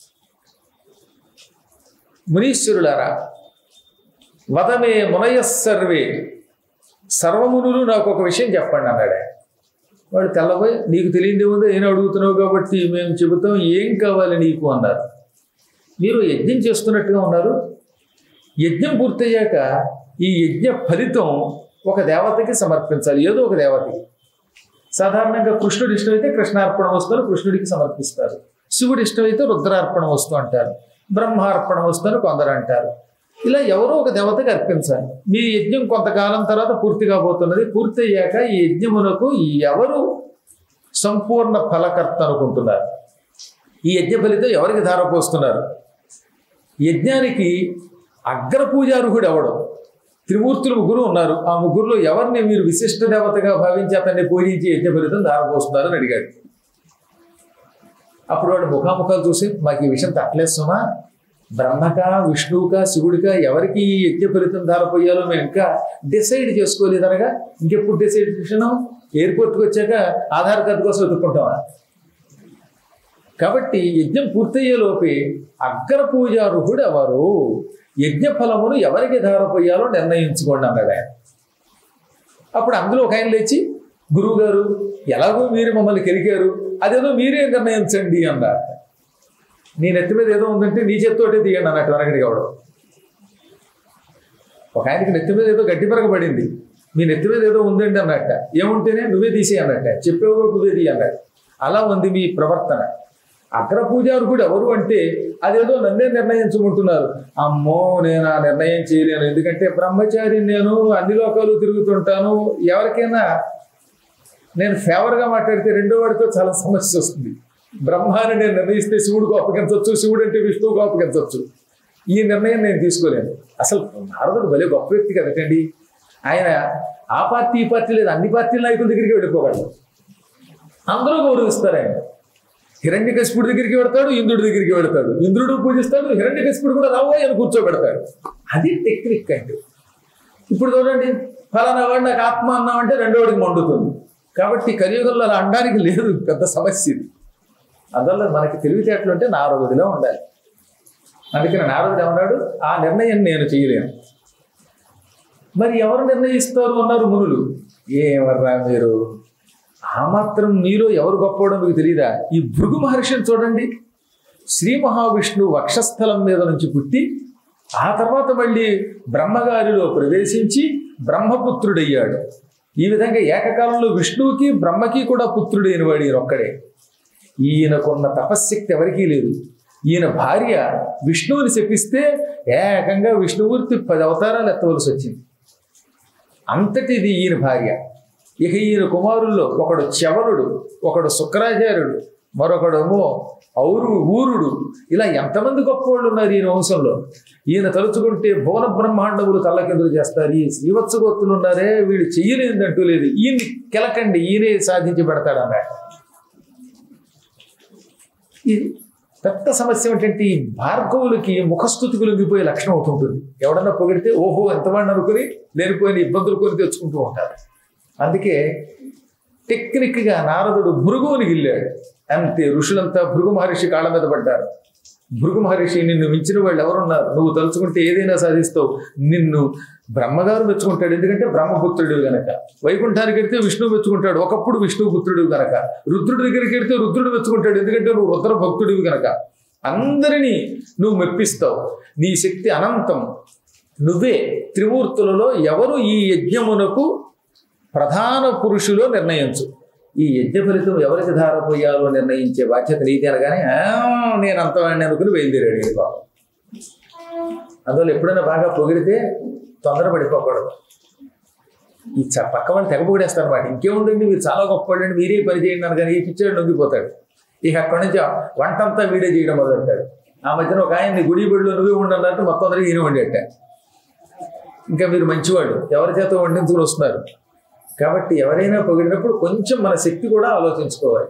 మునీశ్వరులారా వదమే మునయ సర్వే సర్వమునులు నాకు ఒక విషయం చెప్పండి అన్నాడు ఆయన. వాడు తెల్లబోయి నీకు తెలియదే ఉందో నేను అడుగుతున్నావు కాబట్టి మేము చెబుతాం ఏం కావాలి నీకు అన్నారు మీరు యజ్ఞం చేస్తున్నట్టుగా ఉన్నారు యజ్ఞం పూర్తయ్యాక ఈ యజ్ఞ ఫలితం ఒక దేవతకి సమర్పించాలి ఏదో ఒక దేవతకి సాధారణంగా కృష్ణుడు ఇష్టమైతే కృష్ణార్పణ వస్తువులు కృష్ణుడికి సమర్పిస్తారు శివుడు ఇష్టమైతే రుద్రార్పణ వస్తువు అంటారు బ్రహ్మార్పణ వస్తువు అని కొందరు అంటారు ఇలా ఎవరో ఒక దేవతకి అర్పించాలి మీ యజ్ఞం కొంతకాలం తర్వాత పూర్తి కాబోతున్నది పూర్తి అయ్యాక ఈ యజ్ఞమునకు ఎవరు సంపూర్ణ ఫలకర్త అనుకుంటున్నారు ఈ యజ్ఞ ఫలితం ఎవరికి ధారపోస్తున్నారు యజ్ఞానికి అగ్రపూజార్హుడు ఎవడు త్రిమూర్తులు ముగ్గురు ఉన్నారు ఆ ముగ్గురులో ఎవరిని మీరు విశిష్ట దేవతగా భావించి అతన్ని పూజించి యజ్ఞ ఫలితం ధారపోస్తున్నారు అని అడిగాడు అప్పుడు వాడు ముఖాముఖాలు చూసి మాకు ఈ విషయం తట్టలేస్తున్నా బ్రహ్మక విష్ణువుక శివుడిక ఎవరికి ఈ యజ్ఞ ఫలితం ధారపోయాలో మేము ఇంకా డిసైడ్ చేసుకోలేదు అనగా ఇంకెప్పుడు డిసైడ్ చేసినాం ఎయిర్పోర్ట్కి వచ్చాక ఆధార్ కార్డు కోసం వెతుక్కుంటామా కాబట్టి యజ్ఞం పూర్తయ్యేలోపే అగ్ర పూజారుహుడు ఎవరు యజ్ఞ ఫలమును ఎవరికి ధారపోయాలో నిర్ణయించుకోండి అన్నాడు ఆయన అప్పుడు అందులో ఒక ఆయన లేచి గురువు గారు ఎలాగో మీరు మమ్మల్ని కెలికారు అదేదో మీరే నిర్ణయించండి అన్నారు నీ నెత్తి మీద ఏదో ఉందంటే నీ చేత్తోటే తీయండి అన్నట్టు వెనకటి కావడం ఒక ఆయనకి నెత్తి మీద ఏదో గడ్డి పరగబడింది మీ నెత్తి మీద ఏదో ఉందండి అన్నట్ట ఏముంటేనే నువ్వే తీసేయి అన్నట్ట చెప్పేవు కూడా నువ్వే తీయి అన్నట్టు అలా ఉంది మీ ప్రవర్తన అగ్ర పూజారుకుడు ఎవరు అంటే అదేదో నన్నే నిర్ణయించుకుంటున్నారు అమ్మో నేను ఆ నిర్ణయం చేయలేను ఎందుకంటే బ్రహ్మచారి నేను అన్ని లోకాలు తిరుగుతుంటాను ఎవరికైనా నేను ఫేవర్గా మాట్లాడితే రెండో వాడితో చాలా సమస్య వస్తుంది బ్రహ్మాన్ని నేను నిర్ణయిస్తే శివుడికి అప్పగించవచ్చు శివుడు అంటే విష్ణువుకు అప్పగించవచ్చు ఈ నిర్ణయం నేను తీసుకోలేను అసలు నారదుడు భలే గొప్ప వ్యక్తి కదటండి ఆయన ఆ పార్టీ ఈ పార్టీ లేదు అన్ని పార్టీల నాయకుల దగ్గరికి వెళ్ళిపోగలడు అందరూ గౌరవిస్తారు ఆయన హిరణ్యకశిపుడి దగ్గరికి వెడతాడు ఇంద్రుడి దగ్గరికి వెడతాడు ఇంద్రుడు పూజిస్తాడు హిరణ్యకశిపుడు కూడా రావో అని కూర్చోబెడతాడు అది టెక్నిక్ అంటే ఇప్పుడు చూడండి ఫలానా వాడు నాకు ఆత్మ అన్నామంటే రెండో వాడికి మండుతుంది కాబట్టి కలియుగంలో అలా అనడానికి లేదు పెద్ద సమస్య ఇది అందువల్ల మనకి తెలివితేటలు అంటే నారదుడిలో ఉండాలి అందుకని నారదుడు ఏమన్నాడు ఆ నిర్ణయం నేను చేయలేను మరి ఎవరు నిర్ణయిస్తారు అన్నారు మునులు ఏమర్రా మీరు ఆ మాత్రం మీలో ఎవరు గొప్పవడం మీకు తెలియదా ఈ భృగు మహర్షిని చూడండి శ్రీ మహావిష్ణువు వక్షస్థలం మీద నుంచి పుట్టి ఆ తర్వాత మళ్ళీ బ్రహ్మగారిలో ప్రవేశించి బ్రహ్మపుత్రుడయ్యాడు ఈ విధంగా ఏకకాలంలో విష్ణువుకి బ్రహ్మకి కూడా పుత్రుడైన వాడు ఈయన ఒక్కడే ఈయనకున్న తపశ్శక్తి ఎవరికీ లేదు ఈయన భార్య విష్ణువుని శపిస్తే ఏకంగా విష్ణుమూర్తి పది అవతారాలు ఎత్తవలసి వచ్చింది అంతటిది ఈయన భార్య ఇక ఈయన కుమారుల్లో ఒకడు చవనుడు ఒకడు శుక్రాచార్యుడు మరొకడేమో ఔరు ఊరుడు ఇలా ఎంతమంది గొప్పవాళ్ళు ఉన్నారు ఈయన వంశంలో ఈయన తలుచుకుంటే భువన బ్రహ్మాండములు తల్లకిందులు చేస్తారు ఈ శ్రీవత్సగోత్తులు ఉన్నారే వీడు చెయ్యలేదంటూ లేదు ఈయన్ని కెలకండి ఈయనే సాధించి పెడతాడన్నాడు ఇది పెద్ద సమస్య ఏంటంటే ఈ భార్గవులకి ముఖస్థుతికి లొంగిపోయే లక్షణం ఒకటి ఉంటుంది ఎవడన్నా పొగిడితే ఓహో ఎంతవాడిని అనుకుని లేనిపోయిన ఇబ్బందులు కొని తెచ్చుకుంటూ ఉంటారు అందుకే టెక్నిక్గా నారదుడు భృగువుని గిల్లాడు అంతే ఋషులంతా భృగు మహర్షి కాళ్ళ మీద పడ్డారు భృగు మహర్షి నిన్ను మించిన వాళ్ళు ఎవరున్నారు నువ్వు తలుచుకుంటే ఏదైనా సాధిస్తావు నిన్ను బ్రహ్మగారు మెచ్చుకుంటాడు ఎందుకంటే బ్రహ్మపుత్రుడు గనక వైకుంఠానికి వెడితే విష్ణువు మెచ్చుకుంటాడు ఒకప్పుడు విష్ణువు పుత్రుడు గనక రుద్రుడి దగ్గరికి వెడితే రుద్రుడు మెచ్చుకుంటాడు ఎందుకంటే నువ్వు రుద్ర భక్తుడివి గనక అందరినీ నువ్వు మెప్పిస్తావు నీ శక్తి అనంతం నువ్వే త్రిమూర్తులలో ఎవరు ఈ యజ్ఞమునకు ప్రధాన పురుషులో నిర్ణయించు ఈ యజ్ఞ ఫలితం ఎవరికి ధారపోయాలో నిర్ణయించే బాధ్యత నీది అనగానే "ఆ, నేను అంతవాడిని అనుకుని బయలుదేరాడు ఈయన పాపం అందువల్ల ఎప్పుడైనా బాగా పొగిడితే తొందరపడిపోకూడదు ఈ చ- పక్క వాళ్ళు తెగ పొగిడేస్తారు మాట ఇంకేముందండి మీరు చాలా గొప్పవాళ్ళండి మీరే పని చేయండి అని కానీ ఈ పిచ్చాడు నొంగిపోతాడు ఇక అక్కడి నుంచి వంటంతా వీడే చేయడం మొదలెడతాడు ఆ మధ్యన ఒక ఆయన గుడి బడిలో నువ్వే ఉండన్నట్టు మొత్తం అందరికీ ఈయన వండేట ఇంకా మీరు మంచివాడు ఎవరి చేత వండించుకుని వస్తున్నారు కాబట్టి ఎవరైనా పొగిడినప్పుడు కొంచెం మన శక్తి కూడా ఆలోచించుకోవాలి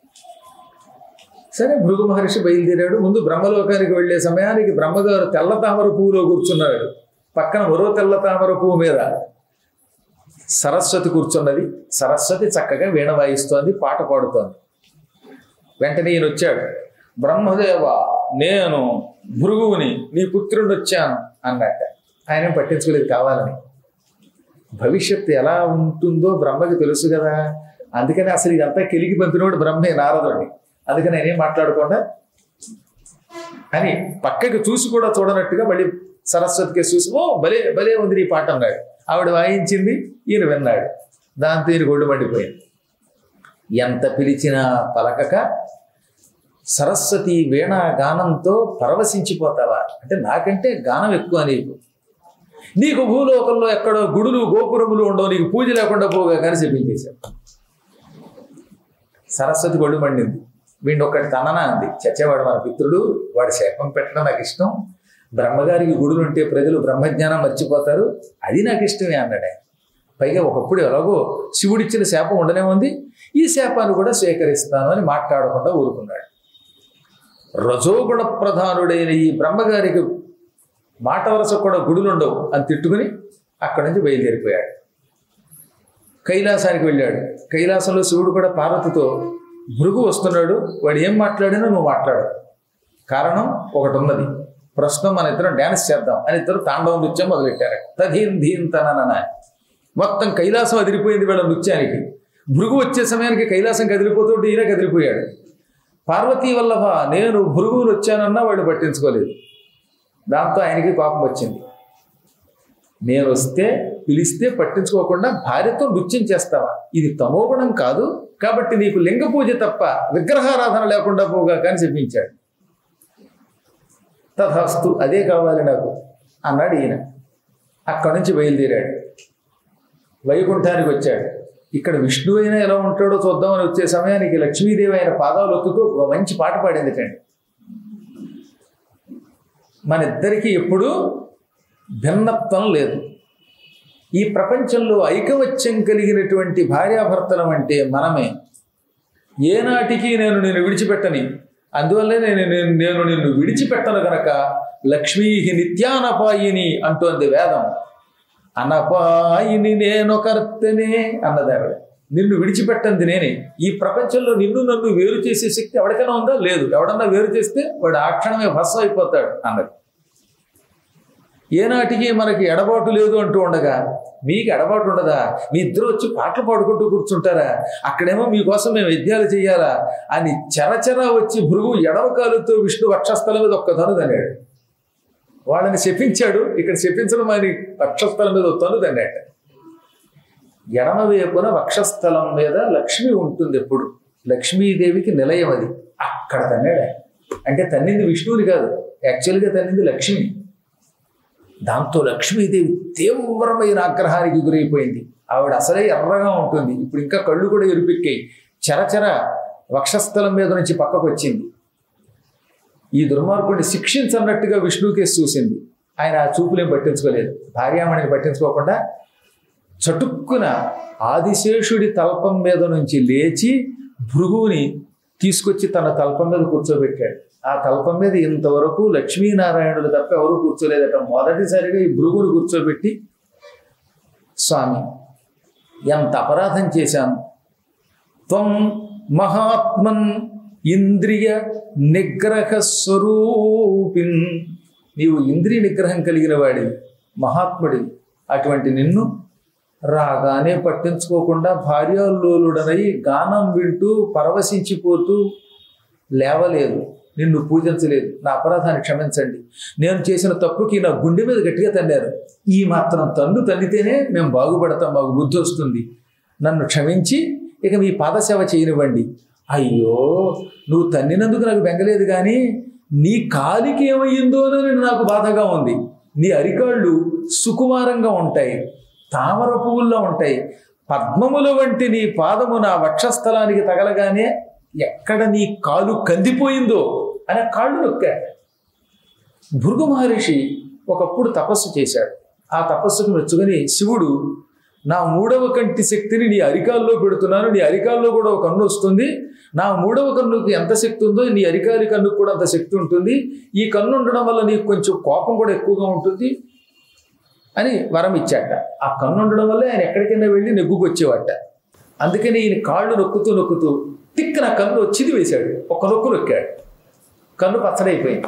సరే భృగు మహర్షి బయలుదేరాడు ముందు బ్రహ్మలోకానికి వెళ్ళే సమయానికి బ్రహ్మగారు తెల్ల తామర పువ్వులో కూర్చున్నాడు పక్కన మరో తెల్ల తామర పువ్వు మీద సరస్వతి కూర్చున్నది సరస్వతి చక్కగా వీణ వాయిస్తోంది పాట పాడుతోంది వెంటనే ఈయన వచ్చాడు బ్రహ్మదేవ నేను భృగువుని నీ పుత్రుడు వచ్చాను అన్నట్ట ఆయన పట్టించుకోలేదు కావాలని భవిష్యత్తు ఎలా ఉంటుందో బ్రహ్మకి తెలుసు కదా అందుకని అసలు ఇదంతా కెలికి పంపినోడు బ్రహ్మే నారదుడిని అందుకని నేనేం మాట్లాడకుండా అని పక్కకి చూసి కూడా చూడనట్టుగా మళ్ళీ సరస్వతికి చూసి ఓ భలే భలే ఉంది ఈ పాట అన్నాడు ఆవిడ వాయించింది ఈయన విన్నాడు దాంతో ఈయన గొడ్డు మండిపోయింది ఎంత పిలిచినా పలకక సరస్వతి వీణ గానంతో పరవశించిపోతావా అంటే నాకంటే గానం ఎక్కువ నీకు నీకు భూలోకంలో ఎక్కడో గుడులు గోపురములు ఉండవు నీకు పూజ లేకుండా పోగా కానీ చెప్పించేశాడు సరస్వతి గొడ్డు మండింది వీడిని ఒక్కటి తననా అంది చచ్చేవాడు మన పిత్రుడు వాడి శాపం పెట్టడం నాకు ఇష్టం బ్రహ్మగారికి గుడులు ఉంటే ప్రజలు బ్రహ్మజ్ఞానం మర్చిపోతారు అది నాకు ఇష్టమే అన్నాడు ఆయన పైగా ఒకప్పుడు ఎలాగో శివుడిచ్చిన శాపం ఉండనే ఉంది ఈ శాపాన్ని కూడా స్వీకరిస్తాను అని మాట్లాడకుండా ఊరుకున్నాడు రజోగుణ ప్రధానుడైన ఈ బ్రహ్మగారికి మాట వరస కూడా గుడులు ఉండవు అని తిట్టుకుని అక్కడి నుంచి బయలుదేరిపోయాడు కైలాసానికి వెళ్ళాడు కైలాసంలో శివుడు కూడా పార్వతితో భృగు వస్తున్నాడు వాడు ఏం మాట్లాడినా నువ్వు మాట్లాడు కారణం ఒకటి ఉన్నది ప్రస్తుతం మన ఇద్దరం డ్యాన్స్ చేద్దాం అని ఇద్దరు తాండవం నృత్యం మొదలెట్టారు తధీన్ ధీన్ తనన మొత్తం కైలాసం అదిరిపోయింది వీళ్ళ నృత్యానికి భృగు వచ్చే సమయానికి కైలాసం కదిలిపోతుంటే ఈయన కదిలిపోయాడు పార్వతీ వల్లభ నేను భృగువులు వచ్చానన్నా వాడు పట్టించుకోలేదు దాంతో ఆయనకి కోపం వచ్చింది నేను వస్తే పిలిస్తే పట్టించుకోకుండా భార్యతో నృత్యం చేస్తావా ఇది తమోగుణం కాదు కాబట్టి నీకు లింగ పూజ తప్ప విగ్రహారాధన లేకుండా పోగా కానీ చెప్పించాడు తథాస్తు అదే కావాలి నాకు అన్నాడు ఈయన అక్కడి నుంచి బయలుదేరాడు వైకుంఠానికి వచ్చాడు ఇక్కడ విష్ణు అయినా ఎలా ఉంటాడో చూద్దామని వచ్చే సమయానికి లక్ష్మీదేవి అయిన పాదాలు ఒత్తుతూ ఒక మంచి పాట పాడింది కండి మన ఇద్దరికీ ఎప్పుడూ భిన్నత్వం లేదు ఈ ప్రపంచంలో ఐకమత్యం కలిగినటువంటి భార్యాభర్తలం అంటే మనమే ఏనాటికి నేను నిన్ను విడిచిపెట్టని అందువల్లే నేను నేను నేను నిన్ను విడిచిపెట్టను గనక లక్ష్మీ నిత్యానపాయిని అంటోంది వేదం అనపాయిని నేనొకర్తనే అన్నది ఆవిడ నిన్ను విడిచిపెట్టంది నేనే ఈ ప్రపంచంలో నిన్ను నన్ను వేరు చేసే శక్తి ఎవరికైనా ఉందా లేదు ఎవడన్నా వేరు చేస్తే వాడు ఆ క్షణమే భస్వం అయిపోతాడు అన్నది ఏనాటికి మనకి ఎడబాటు లేదు అంటూ ఉండగా మీకు ఎడబాటు ఉండదా మీ ఇద్దరు వచ్చి పాటలు పాడుకుంటూ కూర్చుంటారా అక్కడేమో మీకోసం మేము యజ్ఞాలు చేయాలా అని చెరచెర వచ్చి భృగు ఎడవ కాలుతో విష్ణు వక్షస్థలం మీద ఒక్క తను తన్నాడు వాళ్ళని శపించాడు ఇక్కడ శపించడం అని వక్షస్థలం మీద ఒక తను తన్నాడు ఎడమ వైపున వక్షస్థలం మీద లక్ష్మి ఉంటుంది ఎప్పుడు లక్ష్మీదేవికి నిలయం అది అక్కడ తన్నాడు ఆయన. అంటే తన్నింది విష్ణువుని కాదు యాక్చువల్గా తన్నింది లక్ష్మి దాంతో లక్ష్మీదేవి తీవ్రమైన ఆగ్రహానికి గురైపోయింది ఆవిడ అసలే ఎర్రగా ఉంటుంది ఇప్పుడు ఇంకా కళ్ళు కూడా ఎరుపెక్కాయి చరచర వక్షస్థలం మీద నుంచి పక్కకు వచ్చింది ఈ దుర్మార్గుడిని శిక్షించన్నట్టుగా విష్ణుకేసి చూసింది ఆయన ఆ చూపులేం పట్టించుకోలేదు భార్యామణిని పట్టించుకోకుండా చటుక్కున ఆదిశేషుడి తల్పం మీద నుంచి లేచి భృగువుని తీసుకొచ్చి తన తల్పం మీద కూర్చోబెట్టాడు ఆ తల్పం మీద ఇంతవరకు లక్ష్మీనారాయణుడు తప్ప ఎవరు కూర్చోలేదట మొదటిసారిగా ఈ భృగుని కూర్చోబెట్టి స్వామి ఎంత అపరాధం చేశాను త్వం మహాత్మన్ ఇంద్రియ నిగ్రహ స్వరూపిన్ నీవు ఇంద్రియ నిగ్రహం కలిగిన వాడివి మహాత్ముడివి అటువంటి నిన్ను రాగానే పట్టించుకోకుండా భార్యాలోలుడనై గానం వింటూ పరవశించిపోతూ లేవలేదు నిన్ను పూజించలేదు నా అపరాధాన్ని క్షమించండి నేను చేసిన తప్పుకి నా గుండె మీద గట్టిగా తన్నారు ఈ మాత్రం తన్ను తన్నితేనే మేము బాగుపడతాం మాకు బుద్ధి వస్తుంది నన్ను క్షమించి ఇక మీ పాదసేవ చేయనివ్వండి అయ్యో నువ్వు తన్నినందుకు నాకు బెంగలేదు కానీ నీ కాలికి ఏమయ్యిందోనని నాకు బాధగా ఉంది నీ అరికాళ్ళు సుకుమారంగా ఉంటాయి తామర పువ్వుల్లో ఉంటాయి పద్మముల వంటి నీ పాదము నా వక్షస్థలానికి తగలగానే ఎక్కడ నీ కాలు కందిపోయిందో అని ఆ కాళ్ళు నొక్కాడు భృగు మహర్షి ఒకప్పుడు తపస్సు చేశాడు ఆ తపస్సుకు మెచ్చుకొని శివుడు నా మూడవ కంటి శక్తిని నీ అరికాల్లో పెడుతున్నాను నీ అరికాల్లో కూడా ఒక కన్ను వస్తుంది నా మూడవ కన్నుకి ఎంత శక్తి ఉందో నీ అరికాలి కన్నుకు కూడా అంత శక్తి ఉంటుంది ఈ కన్ను ఉండడం వల్ల నీకు కొంచెం కోపం కూడా ఎక్కువగా ఉంటుంది అని వరం ఇచ్చాట ఆ కన్ను ఉండడం వల్ల ఆయన ఎక్కడికైనా వెళ్ళి నెగ్గుకు వచ్చేవాట అందుకని ఈయన కాళ్ళు నొక్కుతూ నొక్కుతూ తిక్క నా కన్ను వచ్చింది వేశాడు ఒక నొక్కు నొక్కాడు కన్ను పచ్చడైపోయింది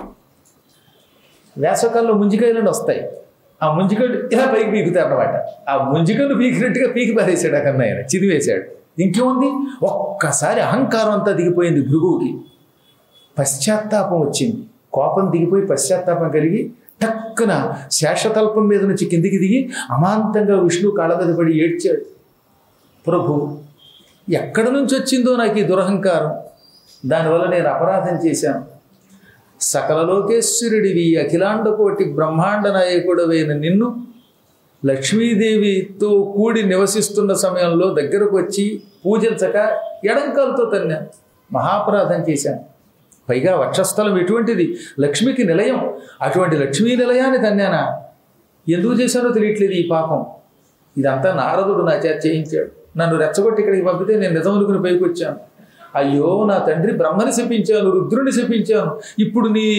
వేసవకాలంలో ముంజికాయలు వస్తాయి ఆ ముంజికాయలు ఇలా పైకి పీకుతారు అనమాట ఆ ముంజికలు పీకినట్టుగా పీకి పారేశాడు ఆ కన్ను ఆయన చిదివేశాడు ఇంకేముంది ఒక్కసారి అహంకారం అంతా దిగిపోయింది భృగువుకి పశ్చాత్తాపం వచ్చింది కోపం దిగిపోయి పశ్చాత్తాపం కలిగి టక్కున శేషతల్పం మీద నుంచి కిందికి దిగి అమాంతంగా విష్ణు కాళ్ళ మీద పడి ఏడ్చాడు ప్రభు ఎక్కడి నుంచి వచ్చిందో నాకు ఈ దురహంకారం దానివల్ల నేను అపరాధం చేశాను సకల లోకేశ్వరుడివి అఖిలాండ కోటి బ్రహ్మాండ నాయకుడవైన నిన్ను లక్ష్మీదేవితో కూడి నివసిస్తున్న సమయంలో దగ్గరకు వచ్చి పూజించక ఎడంకాలతో తన్నాను మహాపరాధం చేశాను పైగా వక్షస్థలం ఎటువంటిది లక్ష్మికి నిలయం అటువంటి లక్ష్మీ నిలయాన్ని తన్నానా ఎందుకు చేశానో తెలియట్లేదు ఈ పాపం ఇదంతా నారదుడు నా చేత చేయించాడు నన్ను రెచ్చగొట్టి ఇక్కడికి పంపితే నేను నిజం అనుకుని పైకి వచ్చాను అయ్యో నా తండ్రి బ్రహ్మని శపించాను రుద్రుని శపించాను ఇప్పుడు నీ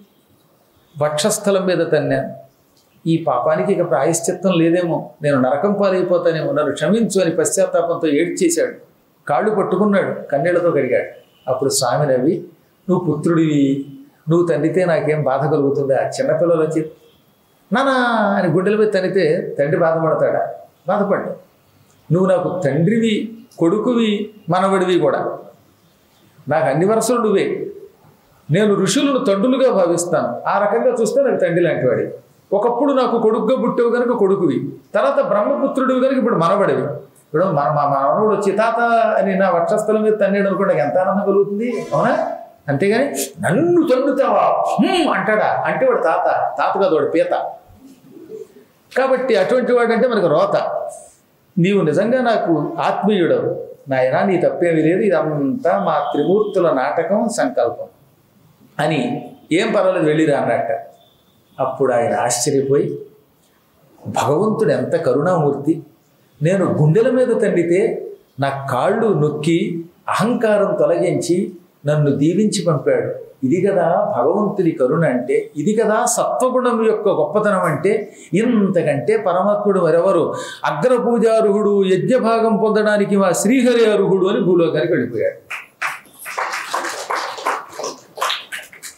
వక్షస్థలం మీద తన్నాను ఈ పాపానికి ఇక ప్రాయశ్చిత్తం లేదేమో నేను నరకం పాలైపోతానేమో నన్ను క్షమించు అని పశ్చాత్తాపంతో ఏడ్చేశాడు కాళ్ళు పట్టుకున్నాడు కన్నీళ్లతో కడిగాడు అప్పుడు స్వామి నవ్వి నువ్వు పుత్రుడివి నువ్వు తండ్రితే నాకేం బాధ కలుగుతుందా చిన్నపిల్లలు వచ్చి నానా అని గుండెల మీద తనితే తండ్రి బాధపడతాడా బాధపడ్డా నువ్వు నాకు తండ్రివి కొడుకువి మనవడివి కూడా నాకు అన్ని వరుసలు నువ్వే నేను ఋషులను తండ్రులుగా భావిస్తాను ఆ రకంగా చూస్తే నాకు తండ్రి లాంటివాడి ఒకప్పుడు నాకు కొడుకుగా పుట్టేవు కనుక కొడుకువి తర్వాత బ్రహ్మపుత్రుడివి కనుక ఇప్పుడు మనవడివి ఇప్పుడు మన మా మనవడు వచ్చి తాత అని నా వక్షస్థలం మీద తన్నాడు అనుకోండి నాకు ఎంత ఆనందం కలుగుతుంది అవునా అంతేగాని నన్ను తన్నుతావా హ్మ్ అంటాడా అంటే వాడు తాత తాత కాదు వాడు పీత కాబట్టి అటువంటి వాడంటే మనకు రోత నీవు నిజంగా నాకు ఆత్మీయుడవు నాయనా నీ తప్పేమీ లేదు ఇదంతా మా త్రిమూర్తుల నాటకం సంకల్పం అని ఏం పర్వాలేదు వెళ్ళిరా అన్నట్ట అప్పుడు ఆయన ఆశ్చర్యపోయి భగవంతుడు ఎంత కరుణామూర్తి నేను గుండెల మీద తండితే నా కాళ్ళు నొక్కి అహంకారం తొలగించి నన్ను దీవించి పంపాడు ఇది కదా భగవంతుడి కరుణ అంటే ఇది కదా సత్వగుణం యొక్క గొప్పతనం అంటే ఇంతకంటే పరమాత్ముడు మరెవరు అగ్రపూజార్హుడు యజ్ఞభాగం పొందడానికి మా శ్రీహరి అర్హుడు అని భూలోకానికి వెళ్ళిపోయాడు